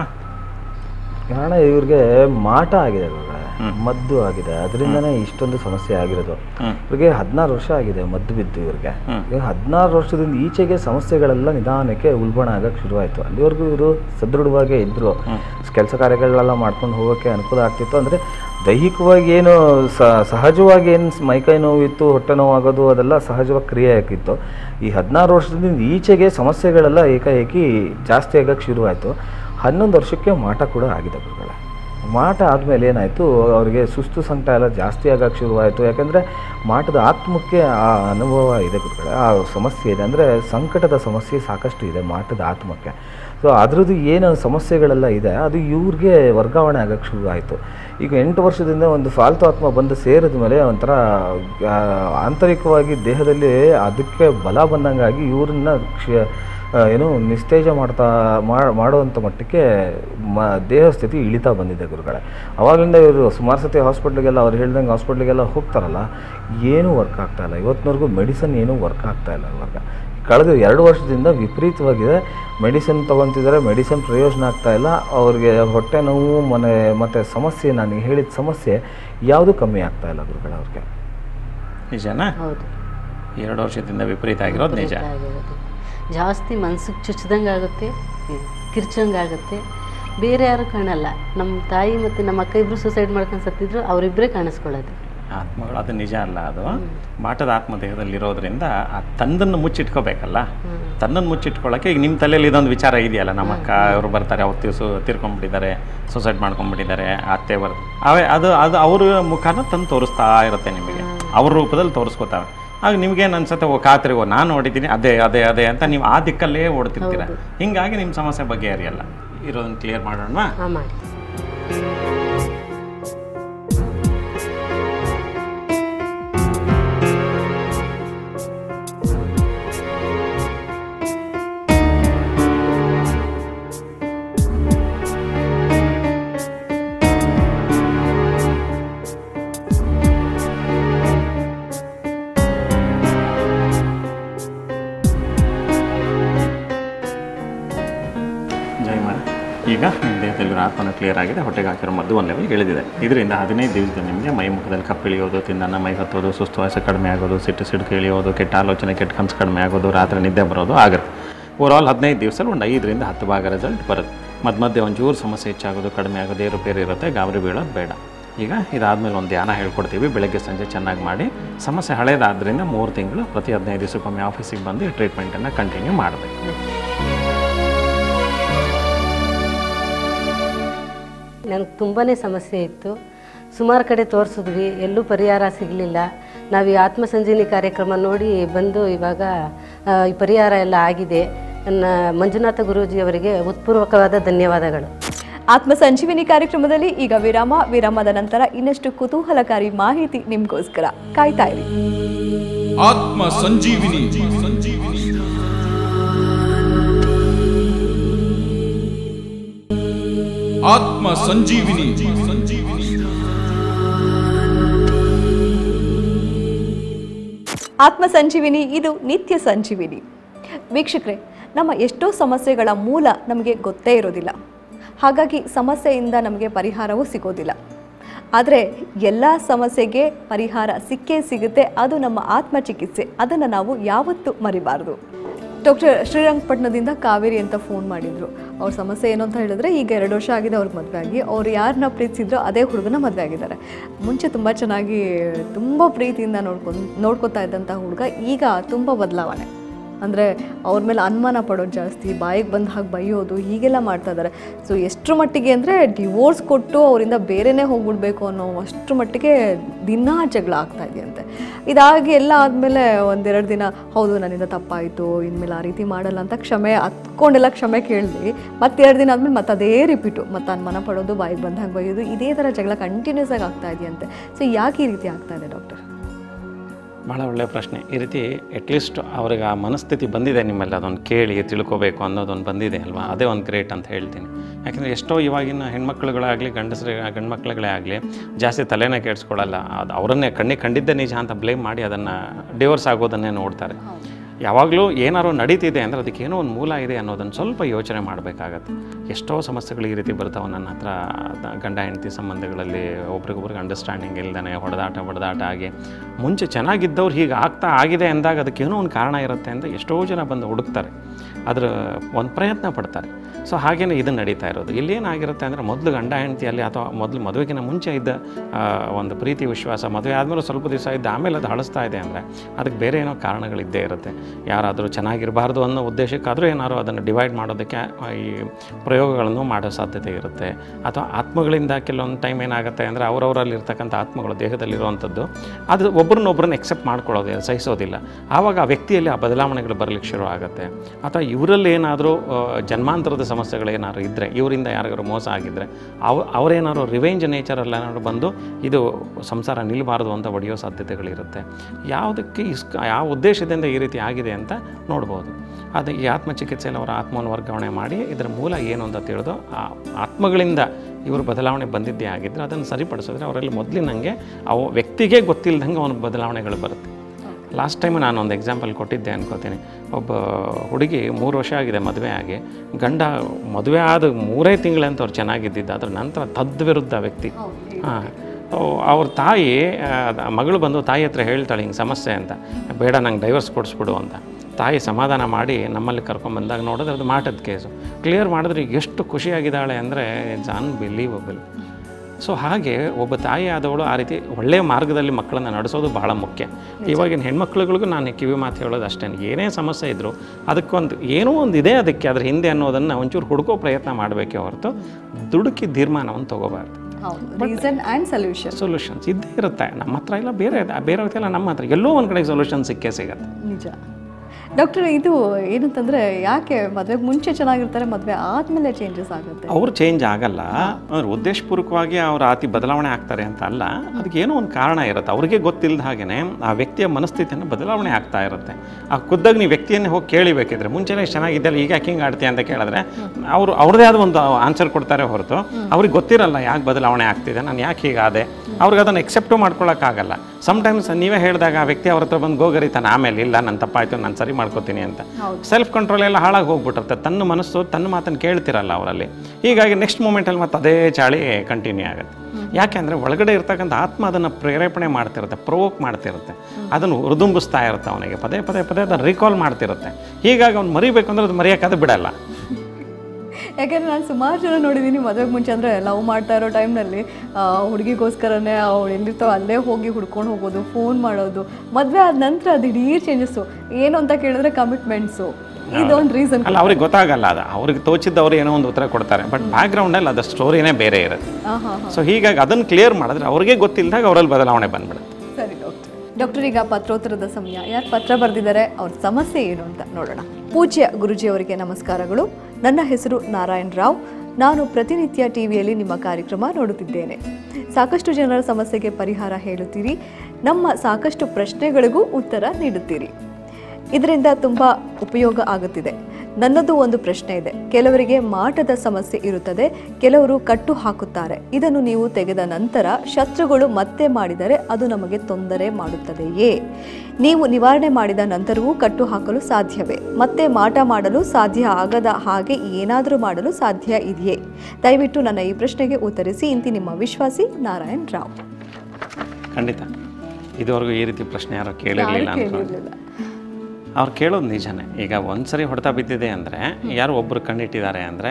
ಕಾರಣ ಇವ್ರಿಗೆ ಮಾಟ ಆಗಿದೆ ಗುರುಗಳೇ ಮದ್ದು ಆಗಿದೆ ಅದರಿಂದನೇ ಇಷ್ಟೊಂದು ಸಮಸ್ಯೆ ಆಗಿರೋದು ಹ್ಮ್. ಇವ್ರಿಗೆ ಹದಿನಾರು ವರ್ಷ ಆಗಿದೆ ಮದ್ದು ಬಿದ್ದು ಇವ್ರಿಗೆ ಹ್ಮ್. ಈಗ ಹದಿನಾರು ವರ್ಷದಿಂದ ಈಚೆಗೆ ಸಮಸ್ಯೆಗಳೆಲ್ಲ ನಿಧಾನಕ್ಕೆ ಉಲ್ಬಣ ಆಗಕ್ಕೆ ಶುರುವಾಯಿತು ಅಲ್ಲಿವರೆಗೂ ಇವರು ಸದೃಢವಾಗೇ ಇದ್ದರು ಕೆಲಸ ಕಾರ್ಯಗಳೆಲ್ಲ ಮಾಡ್ಕೊಂಡು ಹೋಗೋಕ್ಕೆ ಅನುಕೂಲ ಆಗ್ತಿತ್ತು ಅಂದರೆ ದೈಹಿಕವಾಗಿ ಏನು ಸ- ಸಹಜವಾಗಿ ಏನು ಮೈಕೈ ನೋವಿತ್ತು ಹೊಟ್ಟೆ ನೋವಾಗೋದು ಅದೆಲ್ಲ ಸಹಜವಾಗಿ ಕ್ರಿಯೆ ಆಗಿತ್ತು ಈ ಹದಿನಾರು ವರ್ಷದಿಂದ ಈಚೆಗೆ ಸಮಸ್ಯೆಗಳೆಲ್ಲ ಏಕಾಏಕಿ ಜಾಸ್ತಿ ಆಗಕ್ಕೆ ಶುರುವಾಯಿತು ಹನ್ನೊಂದು ವರ್ಷಕ್ಕೆ ಮಾಟ ಕೂಡ ಆಗಿದೆ ಗುರುಗಳೇ ಮಾಟ ಆದಮೇಲೆ ಏನಾಯಿತು ಅವರಿಗೆ ಸುಸ್ತು ಸಂಕಟ ಎಲ್ಲ ಜಾಸ್ತಿ ಆಗಕ್ಕೆ ಶುರುವಾಯಿತು ಯಾಕಂದರೆ ಮಾಟದ ಆತ್ಮಕ್ಕೆ ಆ ಅನುಭವ ಇದೆ ಗುರುಗಳೇ ಆ ಸಮಸ್ಯೆ ಇದೆ ಅಂದರೆ ಸಂಕಟದ ಸಮಸ್ಯೆ ಸಾಕಷ್ಟು ಇದೆ ಮಾಟದ ಆತ್ಮಕ್ಕೆ ಸೊ ಅದರದ್ದು ಏನು ಸಮಸ್ಯೆಗಳೆಲ್ಲ ಇದೆ ಅದು ಇವ್ರಿಗೆ ವರ್ಗಾವಣೆ ಆಗಕ್ಕೆ ಶುರು ಆಯಿತು ಈಗ ಎಂಟು ವರ್ಷದಿಂದ ಒಂದು ಫಾಲ್ತು ಆತ್ಮ ಬಂದು ಸೇರಿದ ಮೇಲೆ ಒಂಥರ ಆ, ಆಂತರಿಕವಾಗಿ ದೇಹದಲ್ಲಿ ಅದಕ್ಕೆ ಬಲ ಬಂದಂಗಾಗಿ ಇವ್ರನ್ನ ಕ್ಷ ಆ, ಏನು ನಿಸ್ತೇಜ ಮಾಡ್ತಾ ಮಾ- ಮಾಡುವಂಥ ಮಟ್ಟಕ್ಕೆ ಮ ದೇಹ ಸ್ಥಿತಿ ಇಳಿತಾ ಬಂದಿದೆ ಗುರುಗಳೇ ಅವಾಗಲಿಂದ ಇವರು ಸುಮಾರು ಸತಿ ಹಾಸ್ಪಿಟ್ಲಿಗೆಲ್ಲ ಅವ್ರು ಹೇಳ್ದಂಗೆ ಹಾಸ್ಪಿಟ್ಲಿಗೆಲ್ಲ ಹೋಗ್ತಾರಲ್ಲ ಏನೂ ವರ್ಕ್ ಆಗ್ತಾ ಇಲ್ಲ ಇವತ್ತಿನವರೆಗೂ ಮೆಡಿಸನ್ ಏನೂ ವರ್ಕ್ ಆಗ್ತಾ ಇಲ್ಲ ಇವಾಗ ಕಳೆದ ಎರಡು ವರ್ಷದಿಂದ ವಿಪರೀತವಾಗಿದೆ ಮೆಡಿಸಿನ್ ತೊಗೊತಿದ್ದಾರೆ ಮೆಡಿಸಿನ್ ಪ್ರಯೋಜನ ಆಗ್ತಾ ಇಲ್ಲ ಅವ್ರಿಗೆ ಹೊಟ್ಟೆ ನೋವು ಮನೆ ಮತ್ತು ಸಮಸ್ಯೆ ನಾನು ಹೇಳಿದ ಸಮಸ್ಯೆ ಯಾವುದೂ ಕಮ್ಮಿ ಆಗ್ತಾ ಇಲ್ಲ ಗುರುಗಳೇ ಅವ್ರಿಗೆ ನಿಜನಾ ಹೌದು ಎರಡು ವರ್ಷದಿಂದ ವಿಪರೀತ ಆಗಿರೋದು ನಿಜ ವಿಪರೀತ ಆಗಿರೋದು. ಜಾಸ್ತಿ ಮನ್ಸಿಗೆ ಚುಚ್ಚಿದಂಗೆ ಆಗುತ್ತೆ ಕಿರ್ಚಂಗೆ ಆಗುತ್ತೆ ಬೇರೆ ಯಾರು ಕಾಣಲ್ಲ ನಮ್ಮ ತಾಯಿ ಮತ್ತು ನಮ್ಮ ಅಕ್ಕ ಇಬ್ಬರು ಸೂಸೈಡ್ ಮಾಡ್ಕೊಂಡು ಸತ್ತಿದ್ರು ಅವರಿಬ್ಬರೇ ಕಾಣಿಸ್ಕೊಳ್ಳೋದು ಆತ್ಮಗಳು ಅದು ನಿಜ ಅಲ್ಲ ಅದು ಮಾಟದ ಆತ್ಮ ದೇಹದಲ್ಲಿ ಇರೋದ್ರಿಂದ ಆ ತನ್ನನ್ನು ಮುಚ್ಚಿಟ್ಕೋಬೇಕಲ್ಲ ತನ್ನನ್ನು ಮುಚ್ಚಿಟ್ಕೊಳ್ಳೋಕೆ ಈಗ ನಿಮ್ಮ ತಲೆಯಲ್ಲಿ ಇದೊಂದು ವಿಚಾರ ಇದೆಯಲ್ಲ ನಮ್ಮ ಅಕ್ಕ ಅವರು ಬರ್ತಾರೆ ಅವ್ರು ತಿರ್ಸು ತೀರ್ಕೊಂಡ್ಬಿಟ್ಟಿದ್ದಾರೆ ಸೂಸೈಡ್ ಮಾಡ್ಕೊಂಡ್ಬಿಟ್ಟಿದ್ದಾರೆ ಅತ್ತೆ ಬರ್ ಅವೇ ಅದು ಅದು ಅವ್ರ ಮುಖನ ತಂದು ತೋರಿಸ್ತಾ ಇರುತ್ತೆ ನಿಮಗೆ ಅವ್ರ ರೂಪದಲ್ಲಿ ತೋರಿಸ್ಕೋತಾವೆ ಆಗ ನಿಮ್ಗೇನು ಅನ್ಸುತ್ತೆ ಓ ಖಾತ್ರಿ ಓ ನಾನು ನೋಡಿದ್ದೀನಿ ಅದೇ ಅದೇ ಅದೇ ಅಂತ ನೀವು ಆ ದಿಕ್ಕಲ್ಲೇ ಓಡ್ತಿರ್ತೀರ ಹಿಂಗಾಗಿ ನಿಮ್ಮ ಸಮಸ್ಯೆ ಬಗೆಹರಿಯಲ್ಲ ಇರೋದನ್ನ ಕ್ಲಿಯರ್ ಮಾಡೋಣ ಹಾಂ ಮಾಡಿ ಜೈ ಮಾಡ ಈಗ ನಿಮ್ಮ ದೇಹದಲ್ಲಿರೋ ಆತ್ಮನ ಕ್ಲಿಯರ್ ಆಗಿದೆ ಹೊಟ್ಟೆಗೆ ಹಾಕಿರೋ ಮದ್ದು ಒಂದು ಲೆವೆಲ್ಗೆ ಇಳಿದಿದೆ ಇದರಿಂದ ಹದಿನೈದು ದಿವಸದಲ್ಲಿ ನಿಮಗೆ ಮೈ ಮುಖದಲ್ಲಿ ಕಪ್ಪಿಳಿಯೋದು ತಿಂದನ್ನ ಮೈ ಹತ್ತೋದು ಸುಸ್ತು ವಯಸ್ಸು ಕಡಿಮೆ ಆಗೋದು ಸಿಟ್ಟು ಸಿಡುಕು ಇಳಿಯೋದು ಕೆಟ್ಟ ಆಲೋಚನೆ ಕೆಟ್ಟ ಕನಸು ಕಡಿಮೆ ಆಗೋದು ರಾತ್ರಿ ನಿದ್ದೆ ಬರೋದು ಆಗುತ್ತೆ ಓವರಾಲ್ ಹದಿನೈದು ದಿವಸದಲ್ಲಿ ಒಂದು ಐದರಿಂದ ಹತ್ತು ಭಾಗ ರಿಸಲ್ಟ್ ಬರುತ್ತೆ ಮಧ್ಯ ಮಧ್ಯೆ ಒಂಚೂರು ಸಮಸ್ಯೆ ಹೆಚ್ಚಾಗೋದು ಕಡಿಮೆ ಆಗೋದು ಏರುಪೇರು ಇರುತ್ತೆ ಗಾಬರಿ ಬೀಳೋದು ಬೇಡ ಈಗ ಇದಾದಮೇಲೆ ಒಂದು ಧ್ಯಾನ ಹೇಳ್ಕೊಡ್ತೀವಿ ಬೆಳಗ್ಗೆ ಸಂಜೆ ಚೆನ್ನಾಗಿ ಮಾಡಿ ಸಮಸ್ಯೆ ಹಳೇದಾದ್ರಿಂದ ಮೂರು ತಿಂಗಳು ಪ್ರತಿ ಹದಿನೈದು ದಿವಸಕ್ಕೊಮ್ಮೆ ಆಫೀಸಿಗೆ ಬಂದು ಈ ಟ್ರೀಟ್ಮೆಂಟನ್ನು ಕಂಟಿನ್ಯೂ ಮಾಡಬೇಕು ನನಗೆ ತುಂಬಾ ಸಮಸ್ಯೆ ಇತ್ತು ಸುಮಾರು ಕಡೆ ತೋರಿಸಿದ್ವಿ ಎಲ್ಲೂ ಪರಿಹಾರ ಸಿಗಲಿಲ್ಲ ನಾವು ಈ ಆತ್ಮ ಸಂಜೀವಿನಿ ಕಾರ್ಯಕ್ರಮ ನೋಡಿ ಬಂದು ಇವಾಗ ಆ, ಈ ಪರಿಹಾರ ಎಲ್ಲ ಆಗಿದೆ ನನ್ನ ಮಂಜುನಾಥ ಗುರೂಜಿಯವರಿಗೆ ಉತ್ಪೂರ್ವಕವಾದ ಧನ್ಯವಾದಗಳು ಆತ್ಮ ಸಂಜೀವಿನಿ ಕಾರ್ಯಕ್ರಮದಲ್ಲಿ ಈಗ ವಿರಾಮ ವಿರಾಮದ ನಂತರ ಇನ್ನಷ್ಟು ಕುತೂಹಲಕಾರಿ ಮಾಹಿತಿ ನಿಮ್ಗೋಸ್ಕರ ಕಾಯ್ತಾ ಇರಿ ಆತ್ಮ ಸಂಜೀವಿನಿ ಸಂಜೀವಿನಿ ಆತ್ಮ ಸಂಜೀವಿನಿ ಸಂಜೀವಿನಿ ಆತ್ಮ ಸಂಜೀವಿನಿ ಇದು ನಿತ್ಯ ಸಂಜೀವಿನಿ ವೀಕ್ಷಕರೇ ನಮ್ಮ ಎಷ್ಟೋ ಸಮಸ್ಯೆಗಳ ಮೂಲ ನಮಗೆ ಗೊತ್ತೇ ಇರೋದಿಲ್ಲ ಹಾಗಾಗಿ ಸಮಸ್ಯೆಯಿಂದ ನಮಗೆ ಪರಿಹಾರವೂ ಸಿಗೋದಿಲ್ಲ ಆದರೆ ಎಲ್ಲ ಸಮಸ್ಯೆಗೆ ಪರಿಹಾರ ಸಿಕ್ಕೇ ಸಿಗುತ್ತೆ ಅದು ನಮ್ಮ ಆತ್ಮ ಚಿಕಿತ್ಸೆ ಅದನ್ನು ನಾವು ಯಾವತ್ತೂ ಮರಿಬಾರ್ದು ಡಾಕ್ಟರ್ ಶ್ರೀರಂಗಪಟ್ಟಣದಿಂದ ಕಾವೇರಿ ಅಂತ ಫೋನ್ ಮಾಡಿದ್ರು ಅವ್ರ ಸಮಸ್ಯೆ ಏನು ಅಂತ ಹೇಳಿದ್ರೆ ಈಗ ಎರಡು ವರ್ಷ ಆಗಿದೆ ಅವ್ರಿಗೆ ಮದುವೆ ಆಗಿ ಅವ್ರು ಯಾರನ್ನ ಪ್ರೀತಿಸಿದ್ರೋ ಅದೇ ಹುಡುಗನ ಮದುವೆ ಆಗಿದ್ದಾರೆ ಮುಂಚೆ ತುಂಬ ಚೆನ್ನಾಗಿ ತುಂಬ ಪ್ರೀತಿಯಿಂದ ನೋಡ್ಕೊಂಡು ನೋಡ್ಕೊತಾ ಇದ್ದಂಥ ಹುಡುಗ ಈಗ ತುಂಬ ಬದಲಾವಣೆ ಅಂದರೆ ಅವ್ರ ಮೇಲೆ ಅನುಮಾನ ಪಡೋದು ಜಾಸ್ತಿ ಬಾಯಿಗೆ ಬಂದ ಹಾಗೆ ಬೈಯೋದು ಹೀಗೆಲ್ಲ ಮಾಡ್ತಾ ಇದ್ದಾರೆ ಸೊ ಎಷ್ಟರ ಮಟ್ಟಿಗೆ ಅಂದರೆ ಡಿವೋರ್ಸ್ ಕೊಟ್ಟು ಅವರಿಂದ ಬೇರೆನೇ ಹೋಗ್ಬಿಡ್ಬೇಕು ಅನ್ನೋ ಅಷ್ಟರ ಮಟ್ಟಿಗೆ ದಿನಾ ಜಗಳ ಆಗ್ತಾ ಇದೆಯಂತೆ ಇದಾಗಿ ಎಲ್ಲ ಆದಮೇಲೆ ಒಂದೆರಡು ದಿನ ಹೌದು ನನ್ನಿಂದ ತಪ್ಪಾಯಿತು ಇನ್ಮೇಲೆ ಆ ರೀತಿ ಮಾಡಲ್ಲ ಅಂತ ಕ್ಷಮೆ ಹತ್ಕೊಂಡೆಲ್ಲ ಕ್ಷಮೆ ಕೇಳಿದ್ವಿ ಮತ್ತೆ ಎರಡು ದಿನ ಆದಮೇಲೆ ಮತ್ತೆ ಅದೇ ರಿಪೀಟು ಮತ್ತೆ ಅನುಮಾನ ಪಡೋದು ಬಾಯಿಗೆ ಬಂದ ಹಾಗೆ ಬೈಯೋದು ಇದೇ ಥರ ಜಗಳ ಕಂಟಿನ್ಯೂಸ್ ಆಗಿ ಆಗ್ತಾ ಇದೆಯಂತೆ ಸೊ ಯಾಕೆ ಈ ರೀತಿ ಆಗ್ತಾ ಇದೆ ಡಾಕ್ಟರ್ ಭಾಳ ಒಳ್ಳೆಯ ಪ್ರಶ್ನೆ ಈ ರೀತಿ ಅಟ್ಲೀಸ್ಟ್ ಅವ್ರಿಗೆ ಆ ಮನಸ್ಥಿತಿ ಬಂದಿದೆ ನಿಮ್ಮಲ್ಲಿ ಅದೊಂದು ಕೇಳಿ ತಿಳ್ಕೊಬೇಕು ಅನ್ನೋದೊಂದು ಬಂದಿದೆ ಅಲ್ವಾ ಅದೇ ಒಂದು ಗ್ರೇಟ್ ಅಂತ ಹೇಳ್ತೀನಿ ಯಾಕೆಂದರೆ ಎಷ್ಟೋ ಇವಾಗಿನ ಹೆಣ್ಮಕ್ಳುಗಳಾಗಲಿ ಗಂಡಸರ ಗಂಡ್ಮಕ್ಳುಗಳೇ ಆಗಲಿ ಜಾಸ್ತಿ ತಲೆನೇ ಕೆಡಿಸ್ಕೊಳ್ಳಲ್ಲ ಅದು ಅವರನ್ನೇ ಕಣ್ಣಿಗೆ ಕಂಡಿದ್ದೇ ನಿಜ ಅಂತ ಬ್ಲೇಮ್ ಮಾಡಿ ಅದನ್ನು ಡಿವೋರ್ಸ್ ಆಗೋದನ್ನೇ ನೋಡ್ತಾರೆ ಯಾವಾಗಲೂ ಏನಾದ್ರು ನಡೀತಿದೆ ಅಂದರೆ ಅದಕ್ಕೆ ಏನೋ ಒಂದು ಮೂಲ ಇದೆ ಅನ್ನೋದನ್ನು ಸ್ವಲ್ಪ ಯೋಚನೆ ಮಾಡಬೇಕಾಗತ್ತೆ ಎಷ್ಟೋ ಸಮಸ್ಯೆಗಳು ಈ ರೀತಿ ಬರ್ತಾವೆ ನನ್ನ ಹತ್ರ ಅದ- ಗಂಡ ಹೆಂಡತಿ ಸಂಬಂಧಗಳಲ್ಲಿ ಒಬ್ರಿಗೊಬ್ರಿಗೆ ಅಂಡರ್ಸ್ಟ್ಯಾಂಡಿಂಗ್ ಇಲ್ದೇ ಹೊಡೆದಾಟ ಬಡದಾಟ ಆಗಿ ಮುಂಚೆ ಚೆನ್ನಾಗಿದ್ದವ್ರು ಹೀಗೆ ಆಗ್ತಾ ಆಗಿದೆ ಅಂದಾಗ ಅದಕ್ಕೆ ಏನೋ ಒಂದು ಕಾರಣ ಇರುತ್ತೆ ಅಂತ ಎಷ್ಟೋ ಜನ ಬಂದು ಹುಡುಕ್ತಾರೆ ಅದರ ಒಂದು ಪ್ರಯತ್ನ ಪಡ್ತಾರೆ ಸೊ ಹಾಗೇನೆ ಇದು ನಡೀತಾ ಇರೋದು ಇಲ್ಲೇನಾಗಿರುತ್ತೆ ಅಂದರೆ ಮೊದಲು ಗಂಡ ಹೆಂಡತಿಯಲ್ಲಿ ಅಥವಾ ಮೊದಲು ಮದುವೆಗಿನ ಮುಂಚೆ ಇದ್ದ ಆ, ಒಂದು ಪ್ರೀತಿ ವಿಶ್ವಾಸ ಮದುವೆ ಆದಮೇಲೆ ಸ್ವಲ್ಪ ದಿವಸ ಇದ್ದ ಆಮೇಲೆ ಅದು ಹಳಸ್ತಾ ಇದೆ ಅಂದರೆ ಅದಕ್ಕೆ ಬೇರೆ ಏನೋ ಕಾರಣಗಳಿದ್ದೇ ಇರುತ್ತೆ ಯಾರಾದರೂ ಚೆನ್ನಾಗಿರಬಾರ್ದು ಅನ್ನೋ ಉದ್ದೇಶಕ್ಕಾದರೂ ಏನಾದ್ರು ಅದನ್ನು ಡಿವೈಡ್ ಮಾಡೋದಕ್ಕೆ ಆ, ಈ ಪ್ರಯೋಗಗಳನ್ನು ಮಾಡೋ ಸಾಧ್ಯತೆ ಇರುತ್ತೆ ಅಥವಾ ಆತ್ಮಗಳಿಂದ ಕೆಲವೊಂದು ಟೈಮ್ ಏನಾಗುತ್ತೆ ಅಂದರೆ ಅವರವರಲ್ಲಿ ಇರ್ತಕ್ಕಂಥ ಆತ್ಮಗಳು ದೇಹದಲ್ಲಿರುವಂಥದ್ದು ಅದು ಒಬ್ಬರನ್ನೊಬ್ಬರನ್ನ ಎಕ್ಸೆಪ್ಟ್ ಮಾಡ್ಕೊಳ್ಳೋದು ಸಹಿಸೋದಿಲ್ಲ ಆವಾಗ ಆ ವ್ಯಕ್ತಿಯಲ್ಲಿ ಆ ಬದಲಾವಣೆಗಳು ಬರಲಿಕ್ಕೆ ಶುರು ಆಗುತ್ತೆ ಅಥವಾ ಇವರಲ್ಲಿ ಏನಾದರೂ ಜನ್ಮಾಂತರದ ಸಮಸ್ಯೆಗಳು ಏನಾದ್ರು ಇದ್ದರೆ ಇವರಿಂದ ಯಾರಿಗಾರು ಮೋಸ ಆಗಿದ್ದರೆ ಅವ ಅವರೇನಾದ್ರು ರಿವೆಂಜ್ ನೇಚರಲ್ಲಿ ಏನಾದ್ರು ಬಂದು ಇದು ಸಂಸಾರ ನಿಲ್ಲಬಾರ್ದು ಅಂತ ಹೊಡೆಯೋ ಸಾಧ್ಯತೆಗಳಿರುತ್ತೆ ಯಾವುದಕ್ಕೆ ಇಸ್ಕ ಯಾವ ಉದ್ದೇಶದಿಂದ ಈ ರೀತಿ ಆಗಿದೆ ಅಂತ ನೋಡ್ಬೋದು ಅದು ಈ ಆತ್ಮಚಿಕಿತ್ಸೆಯಲ್ಲಿ ಅವರ ಆತ್ಮವನ್ನು ವರ್ಗಾವಣೆ ಮಾಡಿ ಇದರ ಮೂಲ ಏನು ಅಂತ ತಿಳಿದು ಆ ಆತ್ಮಗಳಿಂದ ಇವರು ಬದಲಾವಣೆ ಬಂದಿದ್ದೇ ಆಗಿದ್ದರೆ ಅದನ್ನು ಸರಿಪಡಿಸಿದ್ರೆ ಅವರಲ್ಲಿ ಮೊದಲಿನಂಗೆ ಅವು ವ್ಯಕ್ತಿಗೆ ಗೊತ್ತಿಲ್ಲದಂಗೆ ಅವನಿಗೆ ಬದಲಾವಣೆಗಳು ಬರುತ್ತೆ ಲಾಸ್ಟ್ ಟೈಮ್ ನಾನು ಒಂದು ಎಕ್ಸಾಂಪಲ್ ಕೊಟ್ಟಿದ್ದೆ ಅನ್ಕೋತೀನಿ ಒಬ್ಬ ಹುಡುಗಿ ಮೂರು ವರ್ಷ ಆಗಿದೆ ಮದುವೆ ಆಗಿ ಗಂಡ ಮದುವೆ ಆದ ಮೂರೇ ತಿಂಗಳಂತ ಅವ್ರು ಚೆನ್ನಾಗಿದ್ದಿದ್ದು ಅದ್ರ ನಂತರ ತದ್ವಿರುದ್ಧ ವ್ಯಕ್ತಿ ಹಾಂ ಅವ್ರ ತಾಯಿ ಆ, ಅದ್- ಮಗಳು ಬಂದು ತಾಯಿ ಹತ್ರ ಹೇಳ್ತಾಳೆ ಹಿಂಗೆ ಸಮಸ್ಯೆ ಅಂತ ಬೇಡ ನಂಗೆ ಡೈವರ್ಸ್ ಕೊಡಿಸ್ಬಿಡು ಅಂತ ತಾಯಿ ಸಮಾಧಾನ ಮಾಡಿ ನಮ್ಮಲ್ಲಿ ಕರ್ಕೊಂಬಂದಾಗ ನೋಡಿದ್ರೆ ಅದು ಮಾಟದ ಕೇಸು ಕ್ಲಿಯರ್ ಮಾಡಿದ್ರೆ ಎಷ್ಟು ಖುಷಿಯಾಗಿದ್ದಾಳೆ ಅಂದರೆ ಇಟ್ಸ್ ಅನ್ಬಿಲೀವಬಲ್ ಸೊ ಹಾಗೆ ಒಬ್ಬ ತಾಯಿ ಆದವಳು ಆ ರೀತಿ ಒಳ್ಳೆಯ ಮಾರ್ಗದಲ್ಲಿ ಮಕ್ಕಳನ್ನು ನಡೆಸೋದು ಭಾಳ ಮುಖ್ಯ ಇವಾಗಿನ ಹೆಣ್ಮಕ್ಳುಗಳಿಗೂ ನಾನು ಕಿವಿ ಮಾತು ಹೇಳೋದು ಅಷ್ಟೇ ಏನೇ ಸಮಸ್ಯೆ ಇದ್ದರೂ ಅದಕ್ಕೊಂದು ಏನೋ ಒಂದು ಇದೆ ಅದಕ್ಕೆ ಅದ್ರ ಹಿಂದೆ ಅನ್ನೋದನ್ನು ಒಂಚೂರು ಹುಡುಕೋ ಪ್ರಯತ್ನ ಮಾಡಬೇಕೇ ಹೊರತು ದುಡುಕಿ ತೀರ್ಮಾನವನ್ನು ತಗೋಬಾರ್ದು ಹೌದು ರೀಸನ್ ಆ್ಯಂಡ್ ಸೊಲ್ಯೂಷನ್ ಸೊಲ್ಯೂಷನ್ಸ್ ಇದ್ದೇ ಇರುತ್ತೆ ನಮ್ಮ ಹತ್ರ ಇಲ್ಲ ಬೇರೆ ಬೇರೆ ಇಲ್ಲ ನಮ್ಮ ಹತ್ರ ಎಲ್ಲೋ ಒಂದು ಕಡೆ ಸೊಲ್ಯೂಷನ್ ಸಿಕ್ಕೇ ಸಿಗತ್ತೆ ನಿಜ ಡಾಕ್ಟರ್ ಇದು ಏನಂತಂದ್ರೆ ಯಾಕೆ ಮದುವೆಗೆ ಮುಂಚೆ ಚೆನ್ನಾಗಿರ್ತಾರೆ ಮದುವೆ ಆದಮೇಲೆ ಚೇಂಜಸ್ ಆಗುತ್ತೆ ಅವ್ರು ಚೇಂಜ್ ಆಗಲ್ಲ ಅಂದ್ರೆ ಉದ್ದೇಶಪೂರ್ವಕವಾಗಿ ಅವ್ರ ಆತಿ ಬದಲಾವಣೆ ಆಗ್ತಾರೆ ಅಂತ ಅಲ್ಲ ಅದಕ್ಕೆ ಏನೋ ಒಂದು ಕಾರಣ ಇರುತ್ತೆ ಅವ್ರಿಗೆ ಗೊತ್ತಿಲ್ಲದ ಹಾಗೇನೆ ಆ ವ್ಯಕ್ತಿಯ ಮನಸ್ಥಿತಿಯನ್ನು ಬದಲಾವಣೆ ಆಗ್ತಾ ಇರುತ್ತೆ ಆ ಖುದ್ದಾಗ ನೀವು ವ್ಯಕ್ತಿಯನ್ನೇ ಹೋಗಿ ಕೇಳಿಬೇಕಿದ್ರೆ ಮುಂಚೆನೇ ಇಷ್ಟ್ ಚೆನ್ನಾಗಿದ್ದಲ್ಲ ಈಗ ಯಾಕೆ ಹಿಂಗೆ ಆಡ್ತೀಯ ಅಂತ ಕೇಳಿದ್ರೆ ಅವರು ಅವ್ರದ್ದೇ ಆದ ಒಂದು ಆನ್ಸರ್ ಕೊಡ್ತಾರೆ ಹೊರತು ಅವ್ರಿಗೆ ಗೊತ್ತಿರಲ್ಲ ಯಾಕೆ ಬದಲಾವಣೆ ಆಗ್ತಿದೆ ನಾನು ಯಾಕೆ ಹೀಗಾದೆ ಅವ್ರಿಗೆ ಅದನ್ನು ಎಕ್ಸೆಪ್ಟು ಮಾಡ್ಕೊಳ್ಳೋಕ್ಕಾಗಲ್ಲ ಸಮ್ಟೈಮ್ಸ್ ನೀವೇ ಹೇಳಿದಾಗ ಆ ವ್ಯಕ್ತಿ ಅವ್ರ ಹತ್ರ ಬಂದು ಗೋಗರಿತಾನೆ ಆಮೇಲೆ ಇಲ್ಲ ನನ್ನ ತಪ್ಪಾಯಿತು ನಾನು ಸರಿ ಮಾಡ್ಕೋತೀನಿ ಅಂತ ಸೆಲ್ಫ್ ಕಂಟ್ರೋಲ್ ಎಲ್ಲ ಹಾಳಾಗಿ ಹೋಗ್ಬಿಟ್ಟಿರುತ್ತೆ ತನ್ನ ಮನಸ್ಸು ತನ್ನ ಮಾತನ್ನು ಕೇಳ್ತಿರಲ್ಲ ಅವರಲ್ಲಿ ಹೀಗಾಗಿ ನೆಕ್ಸ್ಟ್ ಮೂಮೆಂಟಲ್ಲಿ ಮತ್ತೆ ಅದೇ ಚಾಳಿ ಕಂಟಿನ್ಯೂ ಆಗುತ್ತೆ ಯಾಕೆಂದರೆ ಒಳಗಡೆ ಇರ್ತಕ್ಕಂಥ ಆತ್ಮ ಅದನ್ನು ಪ್ರೇರೇಪಣೆ ಮಾಡ್ತಿರುತ್ತೆ ಪ್ರವೋಕ್ ಮಾಡ್ತಿರುತ್ತೆ ಅದನ್ನು ಹುರಿದುಂಬಿಸ್ತಾ ಇರುತ್ತೆ ಅವನಿಗೆ ಪದೇ ಪದೇ ಪದೇ ಅದನ್ನು ರೀಕಾಲ್ ಮಾಡ್ತಿರುತ್ತೆ ಹೀಗಾಗಿ ಅವ್ನು ಮರಿಬೇಕು ಅಂದ್ರೆ ಅದು ಮರೆಯೋಕ್ಕಾದ ಬಿಡಲ್ಲ ಯಾಕೆಂದ್ರೆ ನಾನು ಸುಮಾರು ಜನ ನೋಡಿದ್ದೀನಿ ಮದುವೆಗೆ ಮುಂಚೆ ಅಂದರೆ ಲವ್ ಮಾಡ್ತಾ ಇರೋ ಟೈಮ್ನಲ್ಲಿ ಹುಡುಗಿಗೋಸ್ಕರನೇ ಅವಳು ಎಲ್ಲಿರ್ತಾವ ಅಲ್ಲೇ ಹೋಗಿ ಹುಡ್ಕೊಂಡು ಹೋಗೋದು ಫೋನ್ ಮಾಡೋದು ಮದುವೆ ಆದ ನಂತರ ದಿಢೀರ್ ಚೇಂಜಸ್ಸು ಏನು ಅಂತ ಕೇಳಿದ್ರೆ ಕಮಿಟ್ಮೆಂಟ್ಸು ಇದೊಂದು ರೀಸನ್ ಅಲ್ಲ ಅವ್ರಿಗೆ ಗೊತ್ತಾಗಲ್ಲ ಅದು ಅವ್ರಿಗೆ ತೋಚಿದ್ದವ್ರು ಏನೋ ಒಂದು ಉತ್ತರ ಕೊಡ್ತಾರೆ ಬಟ್ ಬ್ಯಾಕ್ಗ್ರೌಂಡಲ್ಲಿ ಅದು ಸ್ಟೋರಿನೇ ಬೇರೆ ಇರುತ್ತೆ ಹಾಂ ಹಾಂ ಸೊ ಹೀಗಾಗಿ ಅದನ್ನು ಕ್ಲಿಯರ್ ಮಾಡಿದ್ರೆ ಅವ್ರಿಗೆ ಗೊತ್ತಿಲ್ಲದಾಗ ಅವರಲ್ಲಿ ಬದಲಾವಣೆ ಬಂದ್ಬಿಡುತ್ತೆ ಸರಿ ಡಾಕ್ಟರ್ ಡಾಕ್ಟರ್ ಈಗ ಪತ್ರೋತ್ತರದ ಸಮಯ ಯಾರು ಪತ್ರ ಬರೆದಿದ್ದಾರೆ ಅವ್ರ ಸಮಸ್ಯೆ ಏನು ಅಂತ ನೋಡೋಣ ಪೂಜ್ಯ ಗುರುಜಿಯವರಿಗೆ ನಮಸ್ಕಾರಗಳು ನನ್ನ ಹೆಸರು ನಾರಾಯಣ್ ರಾವ್ ನಾನು ಪ್ರತಿನಿತ್ಯ ಟಿವಿಯಲ್ಲಿ ನಿಮ್ಮ ಕಾರ್ಯಕ್ರಮ ನೋಡುತ್ತಿದ್ದೇನೆ ಸಾಕಷ್ಟು ಜನರ ಸಮಸ್ಯೆಗೆ ಪರಿಹಾರ ಹೇಳುತ್ತೀರಿ ನಮ್ಮ ಸಾಕಷ್ಟು ಪ್ರಶ್ನೆಗಳಿಗೂ ಉತ್ತರ ನೀಡುತ್ತೀರಿ ಇದರಿಂದ ತುಂಬ ಉಪಯೋಗ ಆಗುತ್ತಿದೆ ನನ್ನದು ಒಂದು ಪ್ರಶ್ನೆ ಇದೆ ಕೆಲವರಿಗೆ ಮಾಟದ ಸಮಸ್ಯೆ ಇರುತ್ತದೆ ಕೆಲವರು ಕಟ್ಟು ಹಾಕುತ್ತಾರೆ ಇದನ್ನು ನೀವು ತೆಗೆದ ನಂತರ ಶತ್ರುಗಳು ಮತ್ತೆ ಮಾಡಿದರೆ ಅದು ನಮಗೆ ತೊಂದರೆ ಮಾಡುತ್ತದೆಯೇ ನೀವು ನಿವಾರಣೆ ಮಾಡಿದ ನಂತರವೂ ಕಟ್ಟು ಹಾಕಲು ಸಾಧ್ಯವೇ ಮತ್ತೆ ಮಾಟ ಮಾಡಲು ಸಾಧ್ಯ ಆಗದ ಹಾಗೆ ಏನಾದರೂ ಮಾಡಲು ಸಾಧ್ಯ ಇದೆಯೇ ದಯವಿಟ್ಟು ನನ್ನ ಈ ಪ್ರಶ್ನೆಗೆ ಉತ್ತರಿಸಿ ಇಂತಿ ನಿಮ್ಮ ವಿಶ್ವಾಸಿ ನಾರಾಯಣ್ ರಾವ್ ಖಂಡಿತ ಇದುವರೆಗೂ ಈ ರೀತಿ ಪ್ರಶ್ನೆ ಯಾರು ಕೇಳಿರಲಿಲ್ಲ ಅಂತ ಕೇಳಿರ್ಲಿಲ್ಲ. ಅವ್ರು ಕೇಳೋದು ನಿಜನೇ ಈಗ ಒಂದ್ಸರಿ ಹೊಡೆತ ಬಿದ್ದಿದೆ ಅಂದರೆ ಯಾರೋ ಒಬ್ಬರು ಕಣ್ಣಿಟ್ಟಿದ್ದಾರೆ ಅಂದರೆ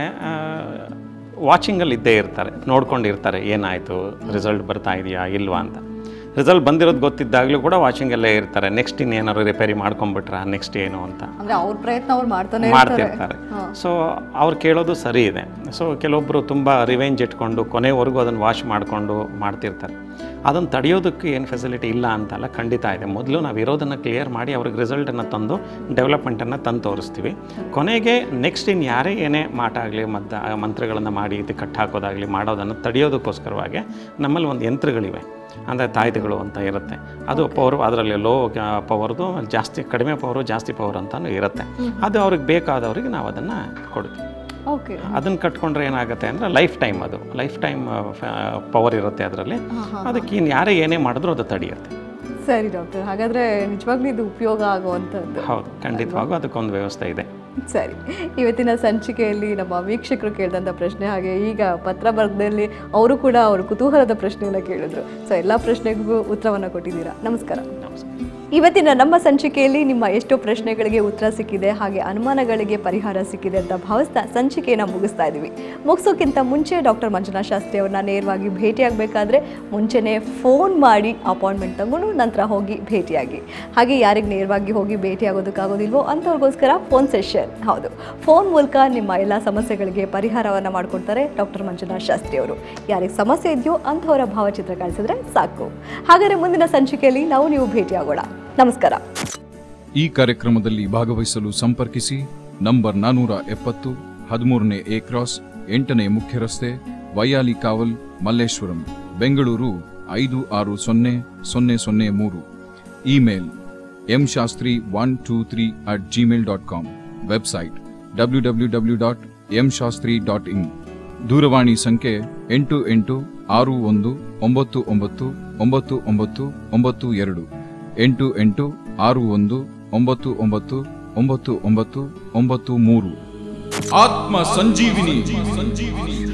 ವಾಚಿಂಗಲ್ಲಿ ಇದ್ದೇ ಇರ್ತಾರೆ ನೋಡ್ಕೊಂಡಿರ್ತಾರೆ ಏನಾಯಿತು ರಿಸಲ್ಟ್ ಬರ್ತಾ ಇದೆಯಾ ಇಲ್ವಾ ಅಂತ ರಿಸಲ್ಟ್ ಬಂದಿರೋದು ಗೊತ್ತಿದ್ದಾಗಲೂ ಕೂಡ ವಾಚಿಂಗಲ್ಲೇ ಇರ್ತಾರೆ ನೆಕ್ಸ್ಟ್ ಇನ್ನೇನಾದ್ರು ರಿಪೇರಿ ಮಾಡ್ಕೊಂಬಿಟ್ರಾ ನೆಕ್ಸ್ಟ್ ಏನು ಅಂತ ಅಂದ್ರೆ ಅವ್ರ ಪ್ರಯತ್ನ ಅವ್ರು ಮಾಡ್ತಾನೆ ಇರ್ತಾರೆ ಮಾಡ್ತಿರ್ತಾರೆ ಸೊ ಅವ್ರು ಕೇಳೋದು ಸರಿ ಇದೆ ಸೊ ಕೆಲವೊಬ್ಬರು ತುಂಬ ರಿವೆಂಜ್ ಇಟ್ಕೊಂಡು ಕೊನೆವರೆಗೂ ಅದನ್ನು ವಾಶ್ ಮಾಡಿಕೊಂಡು ಮಾಡ್ತಿರ್ತಾರೆ ಅದನ್ನು ತಡೆಯೋದಕ್ಕೆ ಏನು ಫೆಸಿಲಿಟಿ ಇಲ್ಲ ಅಂತಲ್ಲ ಖಂಡಿತ ಇದೆ ಮೊದಲು ನಾವು ಇರೋದನ್ನು ಕ್ಲಿಯರ್ ಮಾಡಿ ಅವ್ರಿಗೆ ರಿಸಲ್ಟನ್ನು ತಂದು ಡೆವಲಪ್ಮೆಂಟನ್ನು ತಂದು ತೋರಿಸ್ತೀವಿ ಕೊನೆಗೆ ನೆಕ್ಸ್ಟ್ ಇನ್ನು ಯಾರೇ ಏನೇ ಮಾಟ ಆಗಲಿ ಮದ್ದ ಮಂತ್ರಗಳನ್ನು ಮಾಡಿ ಇದು ಕಟ್ ಹಾಕೋದಾಗಲಿ ಮಾಡೋದನ್ನು ತಡೆಯೋದಕ್ಕೋಸ್ಕರವಾಗಿ ನಮ್ಮಲ್ಲಿ ಒಂದು ಯಂತ್ರಗಳಿವೆ ಅಂದರೆ ತಾಯ್ದುಗಳು ಅಂತ ಇರುತ್ತೆ ಅದು ಪವರು ಅದರಲ್ಲಿ ಲೋ ಪವರ್ದು ಜಾಸ್ತಿ ಕಡಿಮೆ ಪವರು ಜಾಸ್ತಿ ಪವರ್ ಅಂತಲೂ ಇರುತ್ತೆ ಅದು ಅವ್ರಿಗೆ ಬೇಕಾದವ್ರಿಗೆ ನಾವು ಅದನ್ನು ಕೊಡ್ತೀವಿ ಓಕೆ ಅದನ್ನು ಕಟ್ಕೊಂಡ್ರೆ ಏನಾಗುತ್ತೆ ಅಂದರೆ ಲೈಫ್ ಟೈಮ್ ಅದು ಲೈಫ್ ಟೈಮ್ ಪವರ್ ಇರುತ್ತೆ ಅದರಲ್ಲಿ ಅದಕ್ಕೆ ಇನ್ನು ಯಾರೇ ಏನೇ ಮಾಡಿದ್ರು ಅದು ತಡೆಯುತ್ತೆ ಸರಿ ಡಾಕ್ಟರ್ ಹಾಗಾದ್ರೆ ನಿಜವಾಗ್ಲೂ ಇದು ಉಪಯೋಗ ಆಗುವಂಥದ್ದು ಹೌದು ಖಂಡಿತವಾಗೂ ಅದಕ್ಕೊಂದು ವ್ಯವಸ್ಥೆ ಇದೆ ಸರಿ ಇವತ್ತಿನ ಸಂಚಿಕೆಯಲ್ಲಿ ನಮ್ಮ ವೀಕ್ಷಕರು ಕೇಳಿದಂಥ ಪ್ರಶ್ನೆ ಹಾಗೆ ಈಗ ಪತ್ರ ಬರೆದಲ್ಲಿ ಅವರು ಕೂಡ ಅವರು ಕುತೂಹಲದ ಪ್ರಶ್ನೆಯನ್ನು ಕೇಳಿದ್ರು ಸೊ ಎಲ್ಲ ಪ್ರಶ್ನೆಗೂ ಉತ್ತರವನ್ನು ಕೊಟ್ಟಿದ್ದೀರಾ ನಮಸ್ಕಾರ ಇವತ್ತಿನ ನಮ್ಮ ಸಂಚಿಕೆಯಲ್ಲಿ ನಿಮ್ಮ ಎಷ್ಟೋ ಪ್ರಶ್ನೆಗಳಿಗೆ ಉತ್ತರ ಸಿಕ್ಕಿದೆ ಹಾಗೆ ಅನುಮಾನಗಳಿಗೆ ಪರಿಹಾರ ಸಿಕ್ಕಿದೆ ಅಂತ ಭಾವಿಸ್ತಾ ಸಂಚಿಕೆಯನ್ನು ಮುಗಿಸ್ತಾ ಇದ್ದೀವಿ ಮುಗಿಸೋಕ್ಕಿಂತ ಮುಂಚೆ ಡಾಕ್ಟರ್ ಮಂಜುನಾಥ್ ಶಾಸ್ತ್ರಿ ಅವ್ರನ್ನ ನೇರವಾಗಿ ಭೇಟಿಯಾಗಬೇಕಾದ್ರೆ ಮುಂಚೆನೇ ಫೋನ್ ಮಾಡಿ ಅಪಾಯಿಂಟ್ಮೆಂಟ್ ತಗೊಂಡು ನಂತರ ಹೋಗಿ ಭೇಟಿಯಾಗಿ ಹಾಗೆ ಯಾರಿಗೆ ನೇರವಾಗಿ ಹೋಗಿ ಭೇಟಿಯಾಗೋದಕ್ಕಾಗೋದಿಲ್ವೋ ಅಂಥವ್ರಿಗೋಸ್ಕರ ಫೋನ್ ಸೆಷನ್ ಹೌದು ಫೋನ್ ಮೂಲಕ ನಿಮ್ಮ ಎಲ್ಲ ಸಮಸ್ಯೆಗಳಿಗೆ ಪರಿಹಾರವನ್ನು ಮಾಡಿಕೊಡ್ತಾರೆ ಡಾಕ್ಟರ್ ಮಂಜುನಾಥ್ ಶಾಸ್ತ್ರಿ ಅವರು ಯಾರಿಗೆ ಸಮಸ್ಯೆ ಇದೆಯೋ ಅಂಥವರ ಭಾವಚಿತ್ರ ಕಳಿಸಿದ್ರೆ ಸಾಕು ಹಾಗಾದರೆ ಮುಂದಿನ ಸಂಚಿಕೆಯಲ್ಲಿ ನಾವು ನೀವು ಭೇಟಿಯಾಗೋಣ ನಮಸ್ಕಾರ ಈ ಕಾರ್ಯಕ್ರಮದಲ್ಲಿ ಭಾಗವಹಿಸಲು ಸಂಪರ್ಕಿಸಿ ನಂಬರ್ ನಾನೂರ ಎಪ್ಪತ್ತು ಹದಿಮೂರನೇ ಎ ಕ್ರಾಸ್ ಎಂಟನೇ ಮುಖ್ಯ ರಸ್ತೆ ವೈಯಾಲಿ ಕಾವಲ್ ಮಲ್ಲೇಶ್ವರಂ ಬೆಂಗಳೂರು ಐದು ಆರು ಸೊನ್ನೆ ಸೊನ್ನೆ ಸೊನ್ನೆ ಮೂರು email M Shastri one two three at Gmail dot com website W W W dot M Shastri dot in ದೂರವಾಣಿ ಸಂಖ್ಯೆ ಎಂಟು ಎಂಟು ಆರು ಒಂದು ಒಂಬತ್ತು ಒಂಬತ್ತು ಒಂಬತ್ತು ಒಂಬತ್ತು ಒಂಬತ್ತು ಎರಡು ಎಂಟು ಎಂಟು ಆರು ಒಂದು ಒಂಬತ್ತು ಒಂಬತ್ತು ಒಂಬತ್ತು ಒಂಬತ್ತು ಒಂಬತ್ತು ಮೂರು ಆತ್ಮ ಸಂಜೀವಿನಿ ಸಂಜೀವಿನಿ